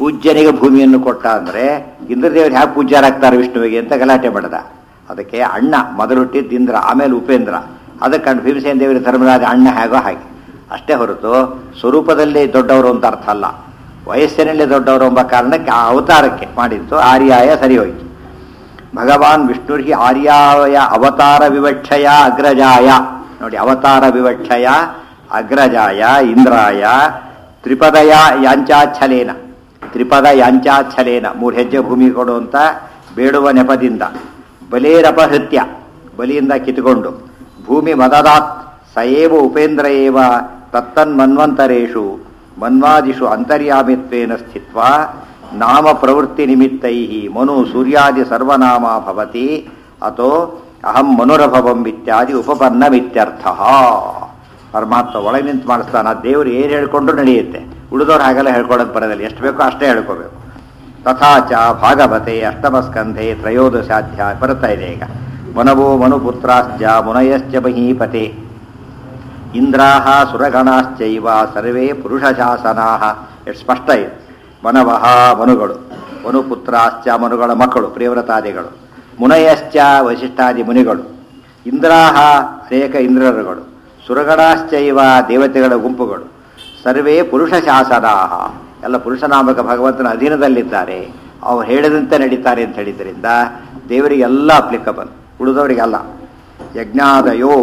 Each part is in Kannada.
ಪೂಜ್ಯನಿಗೆ ಭೂಮಿಯನ್ನು ಕೊಟ್ಟ ಅಂದ್ರೆ ಇಂದ್ರದೇವರು ಹ್ಯಾಕೆ ಪೂಜ್ಯರಾಗ್ತಾರೆ ವಿಷ್ಣುವಿಗೆ ಅಂತ ಗಲಾಟೆ ಮಾಡದ ಅದಕ್ಕೆ ಅಣ್ಣ ಮೊದಲುಟ್ಟಿದ್ದು ಇಂದ್ರ ಆಮೇಲೆ ಉಪೇಂದ್ರ ಅದಕ್ಕೆ ಕಂಡು ಭೀಮಸೇನ ದೇವರ ಧರ್ಮರಾಜ ಅಣ್ಣ ಹೇಗೋ ಹಾಗೆ ಅಷ್ಟೇ ಹೊರತು ಸ್ವರೂಪದಲ್ಲಿ ದೊಡ್ಡವರು ಅಂತ ಅರ್ಥ ಅಲ್ಲ ವಯಸ್ಸಿನಲ್ಲಿ ದೊಡ್ಡವರು ಎಂಬ ಕಾರಣಕ್ಕೆ ಆ ಅವತಾರಕ್ಕೆ ಮಾಡಿದ್ದು ಆರ್ಯಾಯ ಸರಿ ಹೋಯಿತು ಭಗವಾನ್ ವಿಷ್ಣುರ್ಹಿ ಆರ್ಯಾಯ ಅವತಾರ ವಿವಕ್ಷಯ ಅಗ್ರಜಾಯ ನೋಡಿ ಅವತಾರ ವಿವಕ್ಷಯ ಅಗ್ರಜಾಯ ಇಂದ್ರಾಯ ತ್ರಿಪದಯ ಯಾಂಚಾಚ್ಛಲೇನ ತ್ರಿಪದ ಯಾಂಚಾಚ್ಛಲೇನ ಮೂರು ಹೆಜ್ಜೆ ಭೂಮಿ ಕೊಡು ಅಂತ ಬೇಡುವ ನೆಪದಿಂದ ಬಲೇರಪಹೃತ್ಯ ಬಲಿಯಿಂದ ಕಿತ್ತುಕೊಂಡು ಭೂಮಿ ಮದದಾತ್ ಸಯೇವ ಉಪೇಂದ್ರ ಏವ ತತ್ತನ್ಮನ್ವಂತರೇಷು ಮನ್ವಾದಿಷು ಅಂತರ್ಯಾಮಿತ್ವೇನ ಸ್ಥಿತ್ವಾ ನಾಮ ಪ್ರವೃತ್ತಿ ನಿಮಿತ್ತೈ ಮನು ಸೂರ್ಯಾದಿ ಸರ್ವನಾಮ ಭವತಿ ಅಥೋ ಅಹಂ ಮನುರಭವಂ ಇತ್ಯಾದಿ ಉಪಪನ್ನಮಿತ್ಯರ್ಥ ಪರಮಾತ್ಮ ಒಳಗೆ ನಿಂತು ಮಾಡಿಸ್ತಾನ ದೇವರು ಏನು ಹೇಳ್ಕೊಂಡು ನಡೆಯುತ್ತೆ ಉಳಿದವ್ರು ಹಾಗೆಲ್ಲ ಹೇಳ್ಕೊಳಕ್ ಬರೋದಿಲ್ಲ ಎಷ್ಟು ಬೇಕೋ ಅಷ್ಟೇ ಹೇಳ್ಕೋಬೇಕು ತಥಾಚ ಭಾಗವತೆ ಅಷ್ಟಮಸ್ಕಂಧೆ ತ್ರಯೋದಶಾಧ್ಯಾಯ ಬರ್ತಾ ಇದೆ ಈಗ ಮನವೋ ಮನುಪುತ್ರಾಶ್ಚ ಮುನಯಶ್ಚ ಮಹೀಪತೆ ಇಂದ್ರಾಹ ಸುರಗಣಾಶ್ಚೈವ ಸರ್ವೇ ಪುರುಷಶಾಸನಾಹ ಎಷ್ಟು ಸ್ಪಷ್ಟ ಇದೆ ಮನವಹ ಮನುಗಳು ಮನುಪುತ್ರಾಶ್ಚ ಮನುಗಳ ಮಕ್ಕಳು ಪ್ರಿಯವ್ರತಾದಿಗಳು ಮುನಯಶ್ಚ ವಶಿಷ್ಠಾದಿ ಮುನಿಗಳು ಇಂದ್ರಾಹ ಅನೇಕ ಇಂದ್ರರುಗಳು ಸುರಗಣಾಶ್ಚೈವ ದೇವತೆಗಳ ಗುಂಪುಗಳು ಸರ್ವೇ ಪುರುಷ ಶಾಸನಾಹ ಎಲ್ಲ ಪುರುಷನಾಮಕ ಭಗವಂತನ ಅಧೀನದಲ್ಲಿದ್ದಾರೆ ಅವ್ರು ಹೇಳಿದಂತೆ ನಡೀತಾರೆ ಅಂತ ಹೇಳಿದ್ರಿಂದ ದೇವರಿಗೆಲ್ಲ ಅಪ್ಲಿಕಬಲ್ ಉಳಿದವರಿಗಲ್ಲ ಯಜ್ಞಾದಯೋ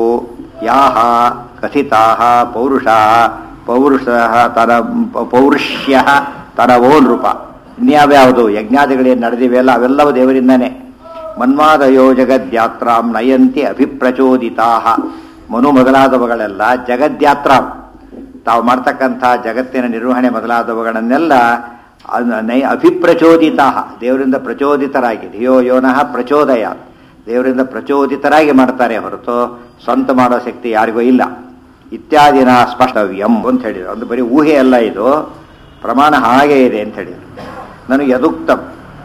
ಯಾಹ ಕಥಿತಾ ಪೌರುಷ ಪೌರುಷ ತರ ಪೌರುಷ್ಯ ತರವೋ ನೃಪ ಇನ್ಯಾವ್ಯಾವುದು ಯಜ್ಞಾದಿಗಳೇನು ನಡೆದಿವೆಯಲ್ಲ ಅವೆಲ್ಲವೂ ದೇವರಿಂದನೇ ಮನ್ವಾದಯೋ ಜಗದ್ಯಾತ್ರಾಂ ನಯಂತಿ ಅಭಿಪ್ರಚೋದಿತಾ ಮನು ಮೊದಲಾದವುಗಳೆಲ್ಲ ಜಗದ್ಯಾತ್ರಾಂ ತಾವು ಮಾಡ್ತಕ್ಕಂಥ ಜಗತ್ತಿನ ನಿರ್ವಹಣೆ ಮೊದಲಾದವುಗಳನ್ನೆಲ್ಲ ಅದ್- ನೈ ಅಭಿಪ್ರಚೋದಿತಾ ದೇವರಿಂದ ಪ್ರಚೋದಿತರಾಗಿ ಧಿಯೋ ಯೋನಃ ಪ್ರಚೋದಯ ದೇವರಿಂದ ಪ್ರಚೋದಿತರಾಗಿ ಮಾಡ್ತಾರೆ ಹೊರತು ಸ್ವಂತ ಮಾಡೋ ಶಕ್ತಿ ಯಾರಿಗೂ ಇಲ್ಲ ಇತ್ಯಾದಿನ ಸ್ಪಷ್ಟವ್ಯಂ ಅಂತ ಹೇಳಿದ್ರು ಒಂದು ಬರೀ ಊಹೆ ಅಲ್ಲ ಇದು ಪ್ರಮಾಣ ಹಾಗೆ ಇದೆ ಅಂತ ಹೇಳಿದ್ರು ನನಗೆ ಯದುಕ್ತಂ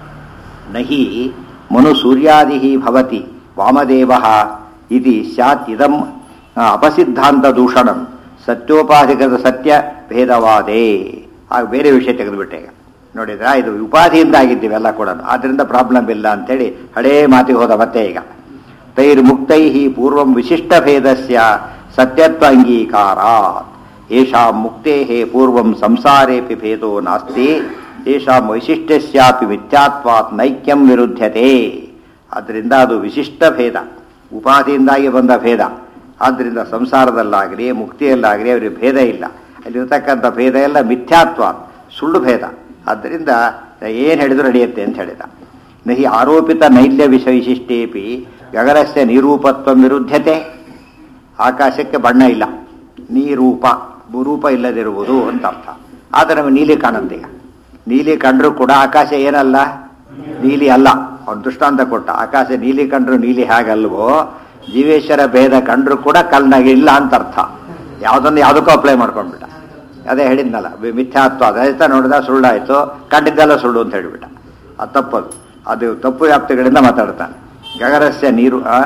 ನಹಿ ಮನು ಸೂರ್ಯಾದಿ ಭವತಿ ವಾಮದೇವ ಇತಿ ಸ್ಯಾತ್ ಇದಂ ಅಪಸಿದ್ಧಾಂತ ದೂಷಣಂ ಸತ್ಯೋಪಾಧಿಕದ ಸತ್ಯ ಭೇದವಾದೇ ಆಗ ಬೇರೆ ವಿಷಯ ತೆಗೆದುಬಿಟ್ಟೆ ಈಗ ನೋಡಿದ್ರ ಇದು ಉಪಾಧಿಯಿಂದ ಆಗಿದ್ದೀವೆಲ್ಲ ಕೂಡ ಆದ್ರಿಂದ ಪ್ರಾಬ್ಲಮ್ ಇಲ್ಲ ಅಂತೇಳಿ ಹಳೇ ಮಾತಿಗೆ ಹೋದ ಮತ್ತೆ ಈಗ ತೈರ್ ಮುಕ್ತೈ ಪೂರ್ವಂ ವಿಶಿಷ್ಟ ಭೇದಸ್ಯ ಸತ್ಯತ್ವ ಅಂಗೀಕಾರಾತ್ ಯೇಷಾಂ ಮುಕ್ತೇ ಪೂರ್ವಂ ಸಂಸಾರೇಪಿ ಭೇದೋ ನಾಸ್ತಿ ತೇಷಾಂ ವೈಶಿಷ್ಟ್ಯಸ್ಯಾಪಿ ಮಿಥ್ಯಾತ್ವಾತ್ ನೈಕ್ಯಂ ವಿರುದ್ಧತೆ ಆದ್ದರಿಂದ ಅದು ವಿಶಿಷ್ಟ ಭೇದ ಉಪಾಧಿಯಿಂದಾಗಿ ಬಂದ ಭೇದ ಆದ್ದರಿಂದ ಸಂಸಾರದಲ್ಲಾಗಲಿ ಮುಕ್ತಿಯಲ್ಲಾಗಲಿ ಅವರಿಗೆ ಭೇದ ಇಲ್ಲ ಅಲ್ಲಿರ್ತಕ್ಕಂಥ ಭೇದ ಎಲ್ಲ ಮಿಥ್ಯಾತ್ವ ಸುಳ್ಳು ಭೇದ ಆದ್ದರಿಂದ ಏನು ಹೇಳಿದ್ರು ನಡೆಯುತ್ತೆ ಅಂತ ಹೇಳಿದ ನಹಿ ಆರೋಪಿತ ನೈಲ್ಯ ವಿಷ ವಿಶಿಷ್ಟೇಪಿ ಗಗನಸ್ಯ ನಿರೂಪತ್ವ ವಿರುದ್ಧತೆ ಆಕಾಶಕ್ಕೆ ಬಣ್ಣ ಇಲ್ಲ ನೀರೂಪ ರೂಪ ಇಲ್ಲದಿರುವುದು ಅಂತ ಅರ್ಥ ಆದರೆ ನಮಗೆ ನೀಲಿ ಕಾಣುತ್ತೆ ಈಗ ನೀಲಿ ಕಂಡ್ರೂ ಕೂಡ ಆಕಾಶ ಏನಲ್ಲ ನೀಲಿ ಅಲ್ಲ ಅವನು ದೃಷ್ಟಾಂತ ಕೊಟ್ಟ ಆಕಾಶ ನೀಲಿ ಕಂಡ್ರು ನೀಲಿ ಹೇಗಲ್ವೋ ಜೀವೇಶ್ವರ ಭೇದ ಕಂಡ್ರು ಕೂಡ ಕಲ್ನಾಗ ಇಲ್ಲ ಅಂತ ಅರ್ಥ ಯಾವುದನ್ನು ಯಾವುದಕ್ಕೂ ಅಪ್ಲೈ ಮಾಡ್ಕೊಂಡ್ಬಿಟ್ಟ ಅದೇ ಹೇಳಿದ್ನಲ್ಲ ವಿ- ಮಿಥ್ಯಾತ್ವ ಅದೈತ ನೋಡಿದ ಸುಳ್ಳಾಯ್ತು ಕಂಡಿದ್ದೆಲ್ಲ ಸುಳ್ಳು ಅಂತ ಹೇಳಿಬಿಟ್ಟ ಅದು ತಪ್ಪದು ಅದು ತಪ್ಪು ವ್ಯಾಪ್ತಿಗಳಿಂದ ಮಾತಾಡ್ತಾನೆ ಗಗರಸ್ಯ ನೀರು ಆ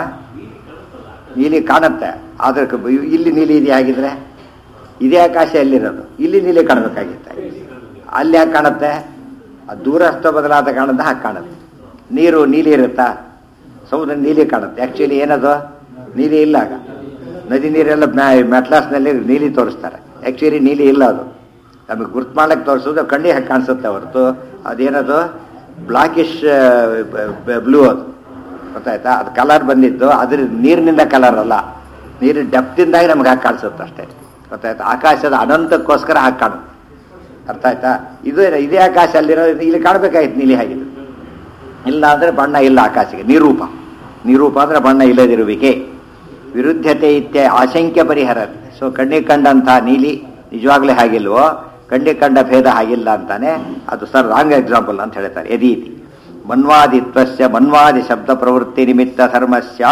ನೀಲಿ ಕಾಣುತ್ತೆ ಆದ್ರೆ ಕ- ಇಲ್ಲಿ ನೀಲಿ ಇದೆ ಆಗಿದ್ರೆ ಇದೇ ಆಕಾಶ ಎಲ್ಲಿರೋದು ಇಲ್ಲಿ ನೀಲಿ ಕಾಣಬೇಕಾಗಿತ್ತೆ ಅಲ್ಲಿ ಯಾಕೆ ಕಾಣುತ್ತೆ ಅದು ದೂರಸ್ಥ ಬದಲಾದ ಕಾಣುತ್ತೆ ಹಾಗೆ ಕಾಣುತ್ತೆ ನೀರು ನೀಲಿ ಇರುತ್ತಾ ಸಮುದ್ರ ನೀಲಿ ಕಾಣುತ್ತೆ ಆ್ಯಕ್ಚುಲಿ ಏನದು ನೀಲಿ ಇಲ್ಲ ಆಗ ನದಿ ನೀರೆಲ್ಲ ಮೆಟ್ಲಾಸ್ನಲ್ಲಿ ನೀಲಿ ತೋರಿಸ್ತಾರೆ ಆ್ಯಕ್ಚುಲಿ ನೀಲಿ ಇಲ್ಲ ಅದು ನಮಗೆ ಗುರ್ತು ಮಾಡ್ಲಿಕ್ಕೆ ತೋರಿಸೋದು ಕಣ್ಣಿಗೆ ಹಾಗೆ ಕಾಣಿಸುತ್ತೆ ಹೊರತು ಅದೇನದು ಬ್ಲಾಕಿಶ್ ಬ್ಲೂ ಅದು ಗೊತ್ತಾಯ್ತಾ ಅದು ಕಲರ್ ಬಂದಿದ್ದು ಅದ್ರ ನೀರಿನಿಂದ ಕಲರ್ ಅಲ್ಲ ನೀರಿನ ಡೆಪ್ತಿಂದಾಗಿ ನಮ್ಗೆ ಹಾಗೆ ಕಾಣಿಸುತ್ತೆ ಅಷ್ಟೇ ಗೊತ್ತಾಯ್ತಾ ಆಕಾಶದ ಅನಂತಕ್ಕೋಸ್ಕರ ಹಾಗೆ ಕಾಣುತ್ತೆ ಅರ್ಥ ಆಯ್ತಾ ಇದು ಇದೇ ಆಕಾಶ ಅಲ್ಲಿರೋ ಇಲ್ಲಿ ಕಾಣಬೇಕಾಗಿತ್ತು ನೀಲಿ ಹಾಗಿದ್ದು ಇಲ್ಲ ಅಂದರೆ ಬಣ್ಣ ಇಲ್ಲ ಆಕಾಶಕ್ಕೆ ನಿರೂಪ ನಿರೂಪ ಅಂದರೆ ಬಣ್ಣ ಇಲ್ಲದಿರುವಿಕೆ ವಿರುದ್ಧತೆ ಇತ್ಯ ಆಶಂಕ್ಯ ಪರಿಹಾರ ಸೊ ಕಣ್ಣಿಗೆ ಕಂಡಂಥ ನೀಲಿ ನಿಜವಾಗ್ಲೂ ಹಾಗಿಲ್ವೋ ಕಣ್ಣಿಗೆ ಕಂಡ ಭೇದ ಹಾಗಿಲ್ಲ ಅಂತಾನೆ ಅದು ಸರ್ ರಾಂಗ್ ಎಕ್ಸಾಂಪಲ್ ಅಂತ ಹೇಳ್ತಾರೆ ಯದೀತಿ ಮನ್ವಾದಿತ್ವಸ್ಯ ಮನ್ವಾದಿ ಶಬ್ದ ಪ್ರವೃತ್ತಿ ನಿಮಿತ್ತ ಧರ್ಮಸ್ಯ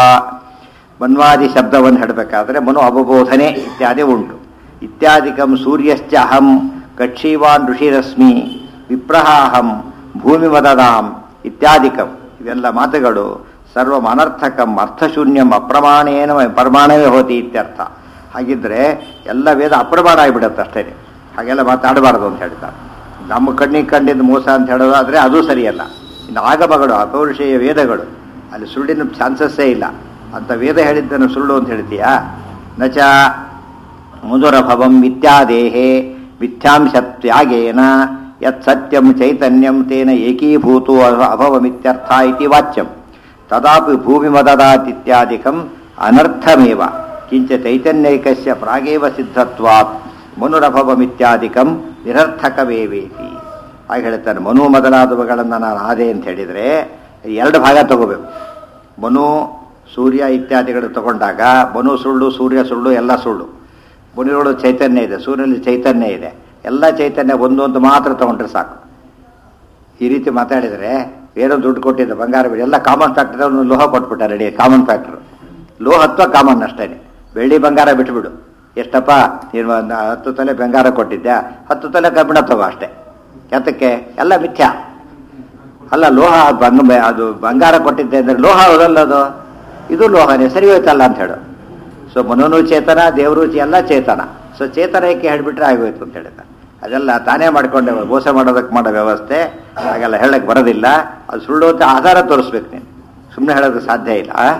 ಮನ್ವಾದಿ ಶಬ್ದವನ್ನು ಹೇಳಬೇಕಾದ್ರೆ ಮನು ಅವಬೋಧನೆ ಇತ್ಯಾದಿ ಉಂಟು ಇತ್ಯಾದಿಕಂ ಸೂರ್ಯಶ್ಚ ಅಹಂ ಕಕ್ಷೀವಾನ್ ಋಷಿರಶ್ಮಿ ವಿಪ್ರಹಾಹಂ ಭೂಮಿ ಮದದಾಂ ಇತ್ಯಾದಿಕಂ ಇವೆಲ್ಲ ಮಾತುಗಳು ಸರ್ವ ಅನರ್ಥಕಂ ಅರ್ಥಶೂನ್ಯಂ ಅಪ್ರಮಾಣೇನ ಪ್ರಮಾಣವೇ ಹೋತಿ ಇತ್ಯರ್ಥ ಹಾಗಿದ್ರೆ ಎಲ್ಲ ವೇದ ಅಪ್ರಮಾಣ ಆಗಿಬಿಡುತ್ತೆ ಅಷ್ಟೇ ಹಾಗೆಲ್ಲ ಮಾತಾಡಬಾರದು ಅಂತ ಹೇಳ್ತಾರೆ ನಮ್ಮ ಕಣ್ಣಿಗೆ ಕಂಡಿದ್ದು ಮೋಸ ಅಂತ ಹೇಳೋದಾದ್ರೆ ಅದು ಸರಿಯಲ್ಲ ಇನ್ನು ಆಗಮಗಳು ಅಪೌರುಷೇಯ ವೇದಗಳು ಅಲ್ಲಿ ಸುಳ್ಳಿನ ಚಾನ್ಸಸ್ಸೇ ಇಲ್ಲ ಅಂತ ವೇದ ಹೇಳಿದ್ದನ್ನು ಸುಳ್ಳು ಅಂತ ಹೇಳ್ತೀಯಾ ನಚ ಮುದುರಭವಂ ವಿದ್ಯಾದೇಹೇ ಮಿಥ್ಯಾಂಶತ್ಯಾಗೇನ ಯತ್ ಸತ್ಯಂ ಚೈತನ್ಯಂ ತೇನ ಏಕೀಭೂತೋ ಅಭವಮಿತ್ಯರ್ಥ ಇತಿ ವಾಚ್ಯಂ ತದಾಪಿ ಭೂಮಿಮದದಾತಿತ್ಯಾದಿಕಂ ಅನರ್ಥಮೇವ ಕಿಂಚ ಚೈತನ್ಯೈಕಸ್ಯ ಪ್ರಾಗೇವ ಸಿದ್ಧತ್ವಾತ್ ಮನುರಭವಮಿತ್ಯಾದಿಕಂ ನಿರರ್ಥಕವೇವೇತಿ ಹಾಗೆ ಹೇಳ್ತಾನೆ ಮನು ಮೊದಲಾದವುಗಳನ್ನು ನಾನು ಆದೆ ಅಂತ ಹೇಳಿದರೆ ಎರಡು ಭಾಗ ತಗೋಬೇಕು ಮನು ಸೂರ್ಯ ಇತ್ಯಾದಿಗಳು ತಗೊಂಡಾಗ ಮನು ಸುಳ್ಳು ಸೂರ್ಯ ಸುಳ್ಳು ಎಲ್ಲ ಸುಳ್ಳು ಮುನಿಗಳು ಚೈತನ್ಯ ಇದೆ ಸೂರ್ಯನಲ್ಲಿ ಚೈತನ್ಯ ಇದೆ ಎಲ್ಲ ಚೈತನ್ಯ ಒಂದೊಂದು ಮಾತ್ರ ತಗೊಂಡ್ರೆ ಸಾಕು ಈ ರೀತಿ ಮಾತಾಡಿದರೆ ಏನೋ ದುಡ್ಡು ಕೊಟ್ಟಿದ್ದ ಬಂಗಾರ ಬೆಳ್ಳಿ ಎಲ್ಲ ಕಾಮನ್ ಫ್ಯಾಕ್ಟರ್ ಒಂದು ಲೋಹ ಕೊಟ್ಬಿಟ್ಟ ರೆಡಿ ಕಾಮನ್ ಫ್ಯಾಕ್ಟರ್ ಲೋಹ ಹತ್ವ ಕಾಮನ್ ಅಷ್ಟೇ ಬೆಳ್ಳಿ ಬಂಗಾರ ಬಿಟ್ಬಿಡು ಎಷ್ಟಪ್ಪ ನೀನು ಒಂದು ಹತ್ತು ತೊಲೆ ಬಂಗಾರ ಕೊಟ್ಟಿದ್ದೆ ಹತ್ತು ತೊಲೆ ಕಬ್ಬಿಣ ತಗೋ ಅಷ್ಟೇ ಯಾತಕ್ಕೆ ಎಲ್ಲ ಮಿಥ್ಯ ಅಲ್ಲ ಲೋಹ ಬಂಗ ಅದು ಬಂಗಾರ ಕೊಟ್ಟಿದ್ದೆ ಅಂದರೆ ಲೋಹ ಹೌದಲ್ಲ ಅದು ಇದು ಲೋಹನೇ ಸರಿ ಹೋಯ್ತಲ್ಲ ಅಂತ ಹೇಳು ಸೊ ಮನೋನು ಚೇತನ ದೇವರು ಎಲ್ಲ ಚೇತನ ಸೊ ಚೇತನಕ್ಕೆ ಹೇಳ್ಬಿಟ್ರೆ ಆಗೋಯ್ತು ಅಂತ ಹೇಳಿದ ಅದೆಲ್ಲ ತಾನೇ ಮಾಡ್ಕೊಂಡೆ ಮೋಸ ಮಾಡೋದಕ್ಕೆ ಮಾಡೋ ವ್ಯವಸ್ಥೆ ಹಾಗೆಲ್ಲ ಹೇಳಕ್ ಬರೋದಿಲ್ಲ ಅದು ಸುಳ್ಳು ಅಂತ ಆಧಾರ ತೋರಿಸ್ಬೇಕು ನೀನು ಸುಮ್ಮನೆ ಹೇಳೋದಕ್ಕೆ ಸಾಧ್ಯ ಇಲ್ಲ ಆ?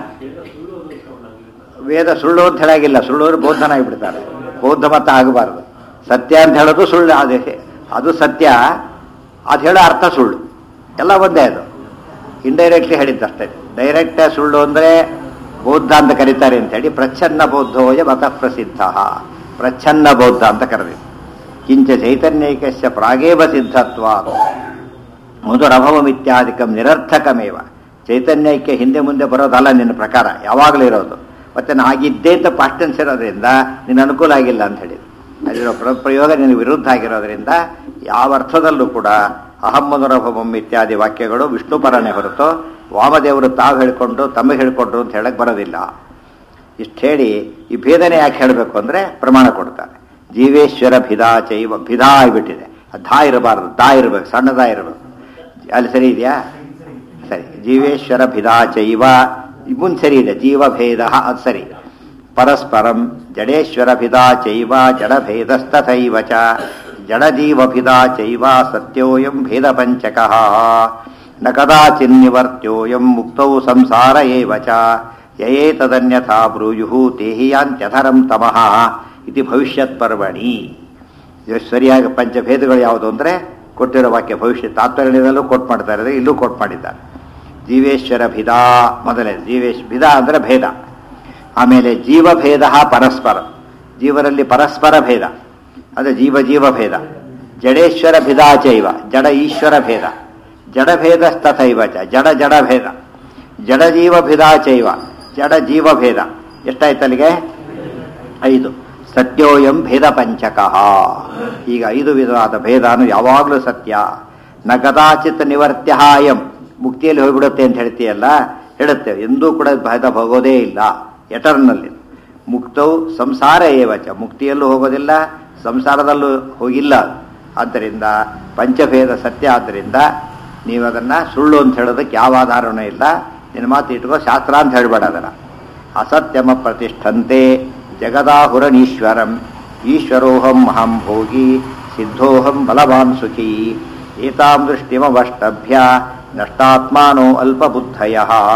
ವೇದ ಸುಳ್ಳು ಅಂತ ಹೇಳಾಗಿಲ್ಲ ಸುಳ್ಳು ಅಂದ್ರೆ ಬೌದ್ಧನ ಆಗಿಬಿಡ್ತಾರೆ ಬೌದ್ಧ ಮತ ಆಗಬಾರ್ದು ಸತ್ಯ ಅಂತ ಹೇಳೋದು ಸುಳ್ಳು ಅದೇ ಅದು ಸತ್ಯ ಅದು ಹೇಳೋ ಅರ್ಥ ಸುಳ್ಳು ಎಲ್ಲ ಒಂದೇ ಅದು ಇಂಡೈರೆಕ್ಟ್ಲಿ ಹೇಳಿದ್ದಷ್ಟೇ ಡೈರೆಕ್ಟ್ ಸುಳ್ಳು ಅಂದರೆ ಬೌದ್ಧ ಅಂತ ಕರೀತಾರೆ ಅಂತ ಹೇಳಿ ಪ್ರಚ್ಛನ್ನ ಬೌದ್ಧೋಯ ಮತ ಪ್ರಸಿದ್ಧ ಪ್ರಚ್ಛನ್ನ ಬೌದ್ಧ ಅಂತ ಕರೆದಿದ್ದು ಕಿಂಚ ಚೈತನ್ಯೈಕಸ್ಯ ಪ್ರಾಗೇವ ಸಿದ್ಧತ್ವ ಮುದುರಭವಮಿತ್ಯಾದಿಕಂ ನಿರರ್ಥಕಮೇವ ಚೈತನ್ಯಕ್ಕೆ ಹಿಂದೆ ಮುಂದೆ ಬರೋದಲ್ಲ ನಿನ್ನ ಪ್ರಕಾರ ಯಾವಾಗಲೂ ಇರೋದು ಮತ್ತೆ ನಾ ಆಗಿದ್ದೇ ಅಂತ ಪಾಸ್ಟೆನ್ಸ್ ಇರೋದ್ರಿಂದ ನಿನ್ನ ಅನುಕೂಲ ಆಗಿಲ್ಲ ಅಂತ ಹೇಳಿದ್ರು ಅದಿರೋ ಪ್ರ- ಪ್ರಯೋಗ ನಿನಗೆ ವಿರುದ್ಧ ಆಗಿರೋದ್ರಿಂದ ಯಾವ ಅರ್ಥದಲ್ಲೂ ಕೂಡ ಅಹಂ ಮನುರಭವಂ ಇತ್ಯಾದಿ ವಾಕ್ಯಗಳು ವಿಷ್ಣು ಪರನೇ ಹೊರತು ವಾಮದೇವರು ತಾವು ಹೇಳಿಕೊಂಡು ತಮಗೆ ಹೇಳಿಕೊಂಡ್ರು ಅಂತ ಹೇಳಕ್ ಬರೋದಿಲ್ಲ ಇಷ್ಟು ಹೇಳಿ ಈ ಭೇದನೆ ಯಾಕೆ ಹೇಳಬೇಕು ಅಂದರೆ ಪ್ರಮಾಣ ಕೊಡ್ತಾರೆ ಜೀವೇಶ್ವರ ಭಿದಾ ಚೈವ ಭಿದಾ ಆಗಿಬಿಟ್ಟಿದೆ ಅದು ಧಾ ಇರಬಾರ್ದು ದಾ ಇರಬೇಕು ಸಣ್ಣದಾ ಇರಬೇಕು ಅಲ್ಲಿ ಸರಿ ಇದೆಯಾ ಸರಿ ಜೀವೇಶ್ವರ ಭಿದಾ ಚೈವ ಮುಂದೆ ಸರಿ ಇದೆ ಜೀವಭೇದ ಅದು ಸರಿ ಪರಸ್ಪರಂ ಜಡೇಶ್ವರ ಭಿದಾ ಚೈವ ಜಡಭೇದಸ್ತಥೈವ ಚ ಜಡಜೀವಭಿದಾ ಚೈವ ಸತ್ಯೋಯಂ ಭೇದ ಪಂಚಕಃ ನ ಕದಾಚಿನ್ನಿವರ್ತ್ಯೋಯಂ ಮುಕ್ತೌ ಸಂಸಾರ ಏವ ಚ ಯಯೇತದನ್ಯಥಾ ಬ್ರೂಯು ತೇಹಿಯಾಂತ್ಯಧರಂ ತಮಃ ಇತಿ ಭವಿಷ್ಯತ್ ಪರ್ವಣಿ ಇದು ಸರಿಯಾಗಿ ಪಂಚಭೇದಗಳು ಯಾವುದು ಅಂದರೆ ಕೊಟ್ಟಿರೋ ವಾಕ್ಯ ಭವಿಷ್ಯ ತಾತ್ಪರ್ಯದಲ್ಲೂ ಕೋಟ್ ಮಾಡ್ತಾ ಇದ್ದಾರೆ ಇಲ್ಲೂ ಕೋಟ್ ಮಾಡಿದ್ದಾರೆ ಜೀವೇಶ್ವರ ಭಿದಾ ಮೊದಲೇ ಜೀವೇಶ್ ಭಿದಾ ಅಂದರೆ ಭೇದ ಆಮೇಲೆ ಜೀವಭೇದ ಪರಸ್ಪರ ಜೀವರಲ್ಲಿ ಪರಸ್ಪರ ಭೇದ ಅಂದರೆ ಜೀವ ಜೀವ ಭೇದ ಜಡೇಶ್ವರ ಭಿದಾ ಚೈವ ಜಡ ಈಶ್ವರ ಭೇದ ಜಡಭೇದಸ್ತಥೈವ ಚ ಜಡ ಜಡ ಭೇದ ಜಡ ಜೀವ ಭಿದಾ ಚೈವ ಜಡ ಜೀವ ಭೇದ ಎಷ್ಟಾಯ್ತು ಅಲ್ಲಿಗೆ ಐದು ಸತ್ಯೋಯಂ ಭೇದ ಪಂಚಕಃ ಈಗ ಐದು ವಿಧವಾದ ಭೇದಾನು ಯಾವಾಗಲೂ ಸತ್ಯ ನ ಕದಾಚಿತ್ ನಿವರ್ತ್ಯ ಅಯಂ ಮುಕ್ತಿಯಲ್ಲಿ ಹೋಗ್ಬಿಡುತ್ತೆ ಅಂತ ಹೇಳ್ತೀಯಲ್ಲ ಹೇಳುತ್ತೆ ಎಂದೂ ಕೂಡ ಭೇದ ಹೋಗೋದೇ ಇಲ್ಲ ಎಟರ್ನಲ್ಲಿ ಮುಕ್ತವು ಸಂಸಾರ ಏವಚ ಮುಕ್ತಿಯಲ್ಲೂ ಹೋಗೋದಿಲ್ಲ ಸಂಸಾರದಲ್ಲೂ ಹೋಗಿಲ್ಲ ಆದ್ದರಿಂದ ಪಂಚಭೇದ ಸತ್ಯ ಆದ್ದರಿಂದ ನೀವು ಅದನ್ನು ಸುಳ್ಳು ಅಂತ ಹೇಳೋದಕ್ಕೆ ಯಾವ ಆಧಾರನೂ ಇಲ್ಲ ನಿನ್ನ ಮಾತು ಇಟ್ಕೋ ಶಾಸ್ತ್ರ ಅಂತ ಹೇಳಬೇಡ ಅದನ್ನು ಅಸತ್ಯಮ ಪ್ರತಿಷ್ಠಂತೆ ಜಗದಾಹುರನೀಶ್ವರಂ ಈಶ್ವರೋಹಂ ಅಹಂ ಭೋಗಿ ಸಿದ್ಧೋಹಂ ಬಲವಾನ್ ಸುಖಿ ಏತಾಂ ದೃಷ್ಟಿಮವಷ್ಟಭ್ಯ ನಷ್ಟಾತ್ಮಾನೋ ಅಲ್ಪಬುದ್ಧಯ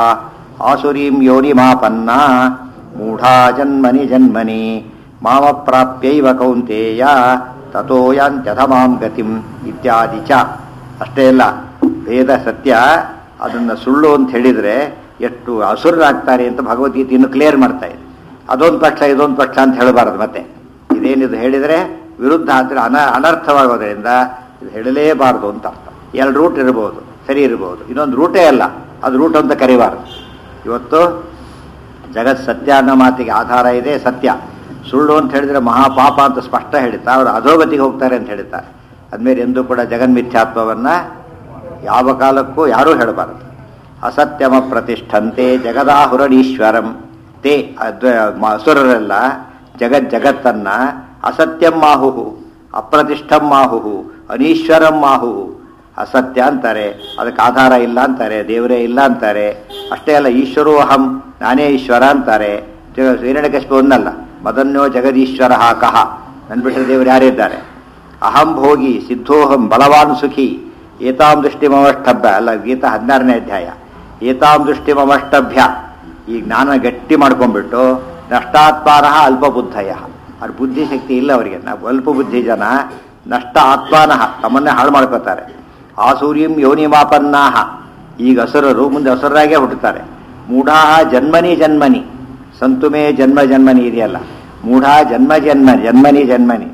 ಆಸುರೀಂ ಯೋನಿಮಾಪನ್ನ ಮೂಢಾ ಜನ್ಮನಿ ಜನ್ಮನಿ ಮಾಮ ಪ್ರಾಪ್ಯೈವ ಕೌಂತೇಯ ತಥೋ ಯಾಂತ್ಯಧಮಾಂ ಗತಿಂ ಇತ್ಯಾದಿ ಚ ಅಷ್ಟೇ ಅಲ್ಲ ವೇದ ಸತ್ಯ ಅದನ್ನು ಸುಳ್ಳು ಅಂತ ಹೇಳಿದರೆ ಎಷ್ಟು ಅಸುರರಾಗ್ತಾರೆ ಅಂತ ಭಗವದ್ಗೀತೆ ಇನ್ನು ಕ್ಲಿಯರ್ ಮಾಡ್ತಾ ಇದೆ ಅದೊಂದು ಪಕ್ಷ ಇದೊಂದು ಪಕ್ಷ ಅಂತ ಹೇಳಬಾರದು ಮತ್ತೆ ಇದೇನಿದು ಹೇಳಿದರೆ ವಿರುದ್ಧ ಅಂದರೆ ಅನ ಅನರ್ಥವಾಗೋದ್ರಿಂದ ಇದು ಹೇಳಲೇಬಾರದು ಅಂತ ಅರ್ಥ ಎರಡು ರೂಟ್ ಇರ್ಬೋದು ಸರಿ ಇರ್ಬೋದು ಇನ್ನೊಂದು ರೂಟೇ ಅಲ್ಲ ಅದು ರೂಟ್ ಅಂತ ಕರಿಬಾರದು ಇವತ್ತು ಜಗತ್ ಸತ್ಯ ಅನ್ನೋ ಮಾತಿಗೆ ಆಧಾರ ಇದೆ ಸತ್ಯ ಸುಳ್ಳು ಅಂತ ಹೇಳಿದ್ರೆ ಮಹಾಪಾಪ ಅಂತ ಸ್ಪಷ್ಟ ಹೇಳ್ತಾ ಅವರು ಅಧೋಗತಿಗೆ ಹೋಗ್ತಾರೆ ಅಂತ ಹೇಳ್ತಾರೆ ಅದ್ಮೇಲೆ ಎಂದೂ ಕೂಡ ಜಗನ್ಮಿಥ್ಯಾತ್ವವನ್ನು ಯಾವ ಕಾಲಕ್ಕೂ ಯಾರೂ ಹೇಳಬಾರದು ಅಸತ್ಯಮ ಪ್ರತಿಷ್ಠಂತೆ ಜಗದಾಹುರಣೀಶ್ವರಂ ತೇ ಅದ್ವ ಮ- ಅಸುರರೆಲ್ಲ ಜಗತ್ ಜಗತ್ತನ್ನ ಅಸತ್ಯಂ ಮಾಹುಹು ಅಪ್ರತಿಷ್ಠಂ ಮಾಹುಹು ಅನೀಶ್ವರಂ ಮಾಹುಹು ಅಸತ್ಯ ಅಂತಾರೆ ಅದಕ್ಕೆ ಆಧಾರ ಇಲ್ಲ ಅಂತಾರೆ ದೇವರೇ ಇಲ್ಲ ಅಂತಾರೆ ಅಷ್ಟೇ ಅಲ್ಲ ಈಶ್ವರೋ ಅಹಂ ನಾನೇ ಈಶ್ವರ ಅಂತಾರೆ ಹಿರಣ್ಯಕಶ್ಯಪ ಒಂದಲ್ಲ ಮದನ್ಯೋ ಜಗದೀಶ್ವರ ಕಹ ನನ್ ಬಿಟ್ಟರೆ ದೇವರು ಯಾರಿದ್ದಾರೆ ಅಹಂ ಭೋಗಿ ಸಿದ್ಧೋಹಂ ಬಲವಾನ್ ಸುಖಿ ಏತಾಂ ದೃಷ್ಟಿಮವಷ್ಟಭ್ಯ ಅಲ್ಲ ಗೀತಾ ಹದಿನಾರನೇ ಅಧ್ಯಾಯ ಏತಾಂ ದೃಷ್ಟಿಮವಷ್ಟಭ್ಯ ಈ ಜ್ಞಾನ ಗಟ್ಟಿ ಮಾಡ್ಕೊಂಡ್ಬಿಟ್ಟು ನಷ್ಟಾತ್ಮಾನ ಅಲ್ಪಬುದ್ಧಯ ಅವ್ರ ಬುದ್ಧಿಶಕ್ತಿ ಇಲ್ಲ ಅವರಿಗೆ ನಾವು ಅಲ್ಪ ಬುದ್ಧಿ ಜನ ನಷ್ಟ ಆತ್ಮಾನಃ ತಮ್ಮನ್ನೇ ಹಾಳು ಮಾಡ್ಕೋತಾರೆ ಆಸೂರ್ಯಂ ಯೋನಿಮಾಪನ್ನಾಹ ಈಗ ಅಸುರರು ಮುಂದೆ ಅಸುರರಾಗೇ ಹುಟ್ಟುತ್ತಾರೆ ಮೂಢಾಹ ಜನ್ಮನಿ ಜನ್ಮನಿ ಸಂತುಮೇ ಜನ್ಮ ಜನ್ಮನಿ ಇದೆಯಲ್ಲ ಮೂಢ ಜನ್ಮ ಜನ್ಮ ಜನ್ಮನಿ ಜನ್ಮನಿ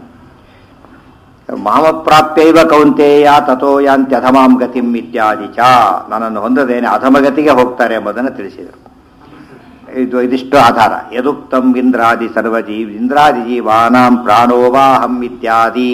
ಮಾಮ ಪ್ರಾಪ್ಯೈವ ಕೌಂತೇಯ ತಥೋ ಯಾಂತಿ ಅಧಮಾಂ ಗತಿಂ ಇತ್ಯಾದಿ ಚ ನನ್ನನ್ನು ಹೊಂದದೇನೆ ಅಧಮಗತಿಗೆ ಹೋಗ್ತಾರೆ ಎಂಬುದನ್ನು ತಿಳಿಸಿದರು ಇದು ಇದಿಷ್ಟು ಆಧಾರ ಯದುಕ್ತಂ ಇಂದ್ರಾದಿ ಸರ್ವಜೀವ್ ಇಂದ್ರಾದಿ ಜೀವಾನಾಂ ಪ್ರಾಣೋವಾಹಂ ಇತ್ಯಾದಿ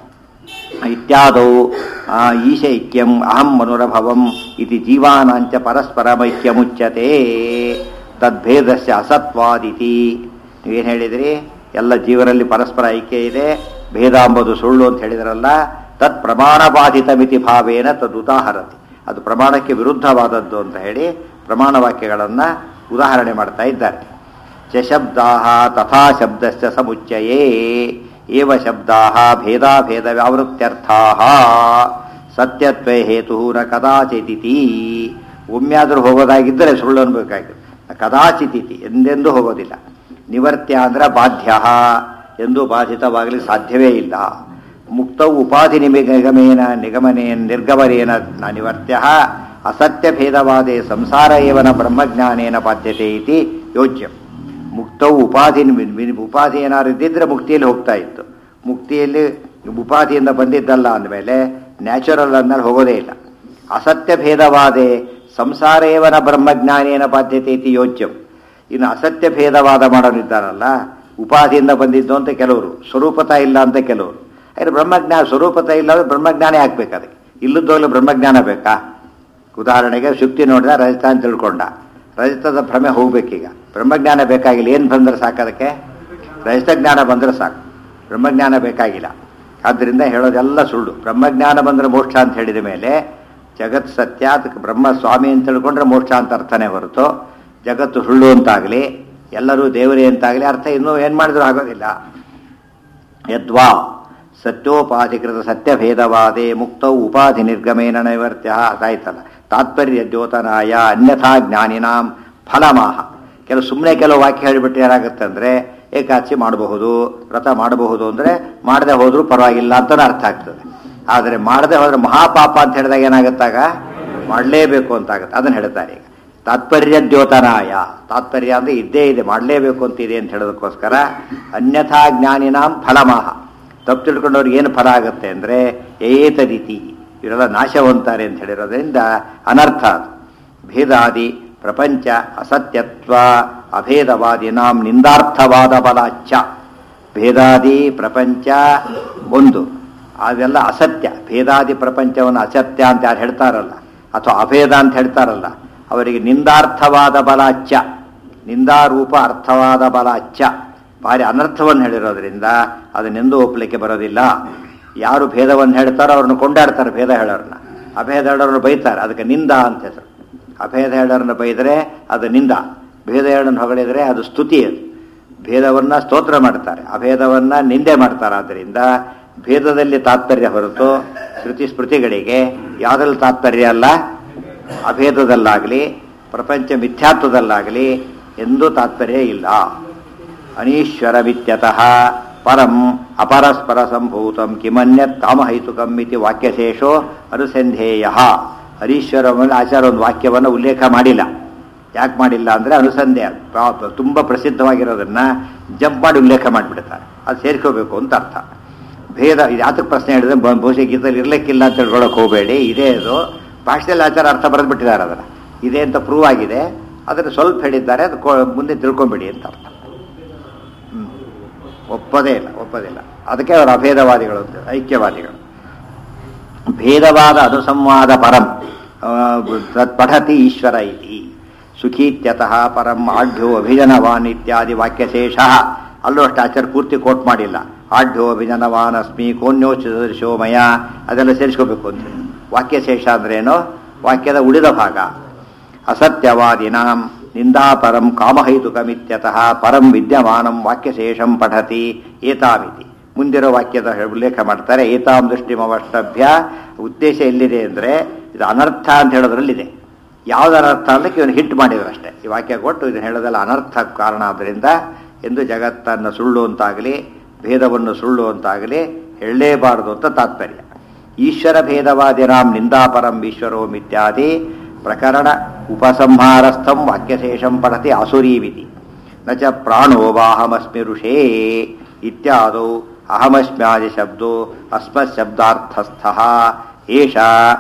ಇತ್ಯಾದೌ ಆ, ಈಶೈಕ್ಯಂ ಅಹಂ ಮನುರಭವಂ ಇತಿ ಜೀವಾನಾಂಚ ಪರಸ್ಪರಮೈಕ್ಯಮುಚ್ಯತೆ ತದ್ಭೇದಸ್ಯ ಅಸತ್ವಾದಿತಿ ನೀವೇನು ಹೇಳಿದ್ರಿ ಎಲ್ಲ ಜೀವರಲ್ಲಿ ಪರಸ್ಪರ ಐಕ್ಯ ಇದೆ ಭೇದ ಎಂಬುದು ಸುಳ್ಳು ಅಂತ ಹೇಳಿದ್ರಲ್ಲ ತತ್ ಪ್ರಮಾಣ ಬಾಧಿತ ಮಿತಿ ಭಾವೇನ ತದುದಾಹರತಿ ಅದು ಪ್ರಮಾಣಕ್ಕೆ ವಿರುದ್ಧವಾದದ್ದು ಅಂತ ಹೇಳಿ ಪ್ರಮಾಣ ವಾಕ್ಯಗಳನ್ನು ಉದಾಹರಣೆ ಮಾಡ್ತಾ ಇದ್ದಾರೆ ಚ ಶಬ್ದಾ ತಥಾ ಶಬ್ದಶ್ಚ ಸಮುಚ್ಚಯೇ ಏವ ಶಬ್ದಾ ಭೇದಾಭೇದ ವ್ಯಾವೃತ್ಯರ್ಥಾ ಸತ್ಯತ್ವೇ ಹೇತು ನ ಕದಾಚಿತಿತಿ ಒಮ್ಮೆಯಾದರೂ ಹೋಗೋದಾಗಿದ್ದರೆ ಸುಳ್ಳು ಅನ್ಬೇಕಾಗಿತ್ತು ಕದಾಚಿತಿತಿ ಎಂದೆಂದೂ ಹೋಗೋದಿಲ್ಲ ನಿವರ್ತ್ಯ ಅಂದ್ರೆ ಬಾಧ್ಯ ಎಂದು ಬಾಧಿತವಾಗಲಿ ಸಾಧ್ಯವೇ ಇಲ್ಲ ಮುಕ್ತವು ಉಪಾಧಿ ನಿಗಮೇನ ನಿಗಮನೇ ನಿರ್ಗಮನೇನ ನ ನಿವರ್ತ್ಯ ಅಸತ್ಯ ಭೇದವಾದೇ ಸಂಸಾರ ಏವನ ಬ್ರಹ್ಮಜ್ಞಾನೇನ ಬಾಧ್ಯತೆ ಇತಿ ಯೋಜ್ಯಂ ಮುಕ್ತವು ಉಪಾಧಿ ಉಪಾಧಿ ಏನಾದ್ರು ಇದ್ದಿದ್ರೆ ಮುಕ್ತಿಯಲ್ಲಿ ಹೋಗ್ತಾ ಇತ್ತು ಮುಕ್ತಿಯಲ್ಲಿ ಉಪಾಧಿಯಿಂದ ಬಂದಿದ್ದಲ್ಲ ಅಂದಮೇಲೆ ನ್ಯಾಚುರಲ್ ಅಂದ್ಮೇಲೆ ಹೋಗೋದೇ ಇಲ್ಲ ಅಸತ್ಯ ಭೇದವಾದೆ ಸಂಸಾರ ಏವನ ಬ್ರಹ್ಮಜ್ಞಾನೇನ ಬಾಧ್ಯತೆ ಇತಿ ಯೋಜ್ಯಂ ಇನ್ನು ಅಸತ್ಯ ಭೇದವಾದ ಮಾಡೋರಿದ್ದಾರಲ್ಲ ಉಪಾಧಿಯಿಂದ ಬಂದಿದ್ದು ಅಂತ ಕೆಲವರು ಸ್ವರೂಪತ ಇಲ್ಲ ಅಂತ ಕೆಲವರು ಆದರೆ ಬ್ರಹ್ಮಜ್ಞಾನ ಸ್ವರೂಪತ ಇಲ್ಲ ಅಂದ್ರೆ ಬ್ರಹ್ಮಜ್ಞಾನೇ ಆಗ್ಬೇಕು ಅದಕ್ಕೆ ಇಲ್ಲದೋಗ್ಲು ಬ್ರಹ್ಮಜ್ಞಾನ ಬೇಕಾ ಉದಾಹರಣೆಗೆ ಶುಕ್ತಿ ನೋಡಿದ ರಜತ ಅಂತ ತಿಳ್ಕೊಂಡ ರಜತದ ಭ್ರಮೆ ಹೋಗ್ಬೇಕೀಗ ಬ್ರಹ್ಮಜ್ಞಾನ ಬೇಕಾಗಿಲ್ಲ ಏನು ಬಂದ್ರೆ ಸಾಕು ಅದಕ್ಕೆ ರಜತ ಜ್ಞಾನ ಬಂದ್ರೆ ಸಾಕು ಬ್ರಹ್ಮಜ್ಞಾನ ಬೇಕಾಗಿಲ್ಲ ಆದ್ದರಿಂದ ಹೇಳೋದೆಲ್ಲ ಸುಳ್ಳು ಬ್ರಹ್ಮಜ್ಞಾನ ಬಂದ್ರೆ ಮೋಕ್ಷ ಅಂತ ಹೇಳಿದ ಮೇಲೆ ಜಗತ್ ಸತ್ಯ ಅದಕ್ಕೆ ಬ್ರಹ್ಮ ಸ್ವಾಮಿ ಅಂತ ತಿಳ್ಕೊಂಡ್ರೆ ಮೋಕ್ಷ ಅಂತ ಅರ್ಥನೇ ಹೊರತು ಜಗತ್ತು ಸುಳ್ಳು ಅಂತಾಗಲಿ ಎಲ್ಲರೂ ದೇವರೇ ಅಂತಾಗಲಿ ಅರ್ಥ ಇನ್ನೂ ಏನು ಮಾಡಿದ್ರೂ ಆಗೋದಿಲ್ಲ ಯದ್ವಾ ಸತ್ಯೋಪಾಧಿಕೃತ ಸತ್ಯಭೇದವಾದೆ ಮುಕ್ತೌ ಉಪಾಧಿ ನಿರ್ಗಮೇನ ನೈವರ್ತ್ಯ ಅದಾಯ್ತಲ್ಲ ತಾತ್ಪರ್ಯ ದ್ಯೋತನಾಯ ಅನ್ಯಥಾ ಜ್ಞಾನಿನಾಂ ಫಲಮಾಹ ಕೆಲವು ಸುಮ್ಮನೆ ಕೆಲವು ವಾಕ್ಯ ಹೇಳಿಬಿಟ್ಟು ಏನಾಗುತ್ತೆ ಅಂದರೆ ಏಕಾದಶಿ ಮಾಡಬಹುದು ವ್ರತ ಮಾಡಬಹುದು ಅಂದರೆ ಮಾಡದೆ ಹೋದರೂ ಪರವಾಗಿಲ್ಲ ಅಂತಲೂ ಅರ್ಥ ಆಗ್ತದೆ ಆದರೆ ಮಾಡದೆ ಹೋದ್ರೆ ಮಹಾಪಾಪ ಅಂತ ಹೇಳಿದಾಗ ಏನಾಗುತ್ತಾಗ ಮಾಡಲೇಬೇಕು ಅಂತ ಆಗುತ್ತೆ ಅದನ್ನು ಹೇಳ್ತಾರೆ ಈಗ ತಾತ್ಪರ್ಯ ದ್ಯೋತನಾಯ ತಾತ್ಪರ್ಯ ಅಂದರೆ ಇದ್ದೇ ಇದೆ ಮಾಡಲೇಬೇಕು ಅಂತ ಇದೆ ಅಂತ ಹೇಳೋದಕ್ಕೋಸ್ಕರ ಅನ್ಯಥಾ ಜ್ಞಾನಿನಾಂ ಫಲಮಾಹ ತಪ್ಪು ತಿಳ್ಕೊಂಡವ್ರಿಗೆ ಏನು ಫಲ ಆಗುತ್ತೆ ಅಂದರೆ ಏತದಿತಿ ಇವರೆಲ್ಲ ನಾಶವಂತಾರೆ ಅಂತ ಹೇಳಿರೋದ್ರಿಂದ ಅನರ್ಥ ಅದು ಭೇದಾದಿ ಪ್ರಪಂಚ ಅಸತ್ಯತ್ವ ಅಭೇದವಾದಿನಾಂ ನಿಂದಾರ್ಥವಾದ ಬಲಾಚ್ಛ ಭೇದಾದಿ ಪ್ರಪಂಚ ಒಂದು ಅವೆಲ್ಲ ಅಸತ್ಯ ಭೇದಾದಿ ಪ್ರಪಂಚವನ್ನು ಅಸತ್ಯ ಅಂತ ಯಾರು ಹೇಳ್ತಾರಲ್ಲ ಅಥವಾ ಅಭೇದ ಅಂತ ಹೇಳ್ತಾರಲ್ಲ ಅವರಿಗೆ ನಿಂದಾರ್ಥವಾದ ಬಲಾಚ್ಛ ನಿಂದಾರೂಪ ಅರ್ಥವಾದ ಬಲಾಚ್ಛ ಭಾರಿ ಅನರ್ಥವನ್ನು ಹೇಳಿರೋದ್ರಿಂದ ಅದನ್ನೆಂದೂ ಒಪ್ಪಲಿಕ್ಕೆ ಬರೋದಿಲ್ಲ ಯಾರು ಭೇದವನ್ನು ಹೇಳ್ತಾರೋ ಅವ್ರನ್ನ ಕೊಂಡಾಡ್ತಾರೆ ಭೇದ ಹೇಳೋರನ್ನ ಅಭೇದ ಹೇಳೋರನ್ನ ಬೈತಾರೆ ಅದಕ್ಕೆ ನಿಂದ ಅಂತ ಹೆಸರು ಅಭೇದ ಹೇಳೋರನ್ನ ಬೈದರೆ ಅದು ನಿಂದ ಭೇದ ಹೇಳೋನ್ನ ಹೊಗಳಿದ್ರೆ ಅದು ಸ್ತುತಿ ಅದು ಭೇದವನ್ನ ಸ್ತೋತ್ರ ಮಾಡ್ತಾರೆ ಅಭೇದವನ್ನ ನಿಂದೆ ಮಾಡ್ತಾರೆ ಆದ್ದರಿಂದ ಭೇದದಲ್ಲಿ ತಾತ್ಪರ್ಯ ಹೊರತು ಶ್ರುತಿ ಸ್ಮೃತಿಗಳಿಗೆ ಯಾವುದ್ರಲ್ಲಿ ತಾತ್ಪರ್ಯ ಅಲ್ಲ ಅಭೇದದಲ್ಲಾಗಲಿ ಪ್ರಪಂಚ ಮಿಥ್ಯಾತ್ವದಲ್ಲಾಗಲಿ ಎಂದೂ ತಾತ್ಪರ್ಯ ಇಲ್ಲ ಅನೀಶ್ವರವಿತ್ಯತಃ ಪರಂ ಅಪರಸ್ಪರ ಸಂಭೂತಂ ಕಿಮನ್ಯತ್ ಕಾಮಹೈತುಕಂ ಇತಿ ವಾಕ್ಯಶೇಷೋ ಅನುಸಂಧೇಯ ಹರೀಶ್ವರ ಮೇಲೆ ಆಚಾರ ಒಂದು ವಾಕ್ಯವನ್ನು ಉಲ್ಲೇಖ ಮಾಡಿಲ್ಲ ಯಾಕೆ ಮಾಡಿಲ್ಲ ಅಂದರೆ ಅನುಸಂಧೇಯ ಪ್ರಾ- ತುಂಬ ಪ್ರಸಿದ್ಧವಾಗಿರೋದನ್ನ ಜಂಪ್ ಮಾಡಿ ಉಲ್ಲೇಖ ಮಾಡಿಬಿಡ್ತಾರೆ ಅದು ಸೇರ್ಕೋಬೇಕು ಅಂತ ಅರ್ಥ ಭೇದ ಇದು ಯಾತಕ್ಕೆ ಪ್ರಶ್ನೆ ಹೇಳಿದ್ರೆ ಬ- ಬಹುಶಃ ಗೀತದಲ್ಲಿ ಇರ್ಲಿಕ್ಕಿಲ್ಲ ಅಂತ ತಿಳ್ಕೊಳಕ್ ಹೋಗಬೇಡಿ ಇದೇ ಅದು ಭಾಷೆಯಲ್ಲಿ ಆಚಾರ ಅರ್ಥ ಬರೆದ್ಬಿಟ್ಟಿದ್ದಾರೆ ಅದನ್ನು ಇದೆ ಅಂತ ಪ್ರೂವ್ ಆಗಿದೆ ಅದನ್ನು ಸ್ವಲ್ಪ ಹೇಳಿದ್ದಾರೆ ಅದು ಕೊ- ಮುಂದೆ ತಿಳ್ಕೊಂಬಿಡಿ ಅಂತ ಅರ್ಥ ಹ್ಮ್. ಒಪ್ಪದೇ ಇಲ್ಲ ಒಪ್ಪದಿಲ್ಲ ಅದಕ್ಕೆ ಅವರು ಅಭೇದವಾದಿಗಳು ಅಂತ ಐಕ್ಯವಾದಿಗಳು ಭೇದವಾದ ಅನುಸಂವಾದ ಪರಂ ಆ, ತತ್ ಪಠತಿ ಈಶ್ವರ ಇತಿ ಸುಖೀತ್ಯತಃ ಪರಂ ಆಢ್ಯೋ ಅಭಿಜನವಾನ್ ಇತ್ಯಾದಿ ವಾಕ್ಯಶೇಷ ಅಲ್ಲೂ ಅಷ್ಟು ಆಚಾರ ಪೂರ್ತಿ ಕೋಟ್ ಮಾಡಿಲ್ಲ ಆಢ್ಯೋ ಅಭಿಜನವಾನ್ ಅಸ್ಮಿ ಕೋನ್ಯೋಚಿತದರ್ಶೋ ಮಯ ಅದೆಲ್ಲ ಸೇರಿಸ್ಕೋಬೇಕು ಅಂತ ವಾಕ್ಯಶೇಷ ಅಂದ್ರೇನು ವಾಕ್ಯದ ಉಳಿದ ಭಾಗ ಅಸತ್ಯವಾದಿನಾಂ ನಿಂದಾಪರಂ ಕಾಮಹೈತುಕಮಿತ್ಯತಃ ಪರಂ ವಿದ್ಯಮಾನಂ ವಾಕ್ಯಶೇಷಂ ಪಠತಿ ಏತಾಮಿತಿ ಮುಂದಿರೋ ವಾಕ್ಯದ ಉಲ್ಲೇಖ ಮಾಡ್ತಾರೆ ಏತಾಂ ದೃಷ್ಟಿಮವಷ್ಟಭ್ಯ ಉದ್ದೇಶ ಎಲ್ಲಿದೆ ಅಂದರೆ ಇದು ಅನರ್ಥ ಅಂತ ಹೇಳೋದ್ರಲ್ಲಿದೆ ಯಾವ್ದು ಅನರ್ಥ ಅಂದ್ರೆ ಇವನು ಹಿಟ್ ಮಾಡಿದ್ರು ಅಷ್ಟೇ ಈ ವಾಕ್ಯ ಕೊಟ್ಟು ಇದನ್ನು ಹೇಳೋದಲ್ಲ ಅನರ್ಥ ಕಾರಣ ಆದ್ದರಿಂದ ಎಂದು ಜಗತ್ತನ್ನು ಸುಳ್ಳು ಅಂತಾಗಲಿ ಭೇದವನ್ನು ಸುಳ್ಳು ಅಂತಾಗಲಿ ಹೇಳಲೇಬಾರದು ಅಂತ ತಾತ್ಪರ್ಯ ಈಶ್ವರ ಭೇದವಾದಿರಾಮ್ ನಿಂದಾಪರಂ ಈಶ್ವರೋ ಮಿತ್ಯಾದಿ ಪ್ರಕರಣ ಉಪಸಂಹಾರಸ್ಥಂ ವಾಕ್ಯಶೇಷಂ ಪಡತಿ ಅಸುರೀವಿತಿ ನ ಚ ಪ್ರಾಣೋ ವಾಹಮಸ್ಮಿ ಋಷೇ ಇತ್ಯಾದೌ ಅಹಮಸ್ಮ್ಯಾದಿ ಶಬ್ದೋ ಅಸ್ಮತ್ ಶಬ್ದಾರ್ಥಸ್ಥಃ ಏಷ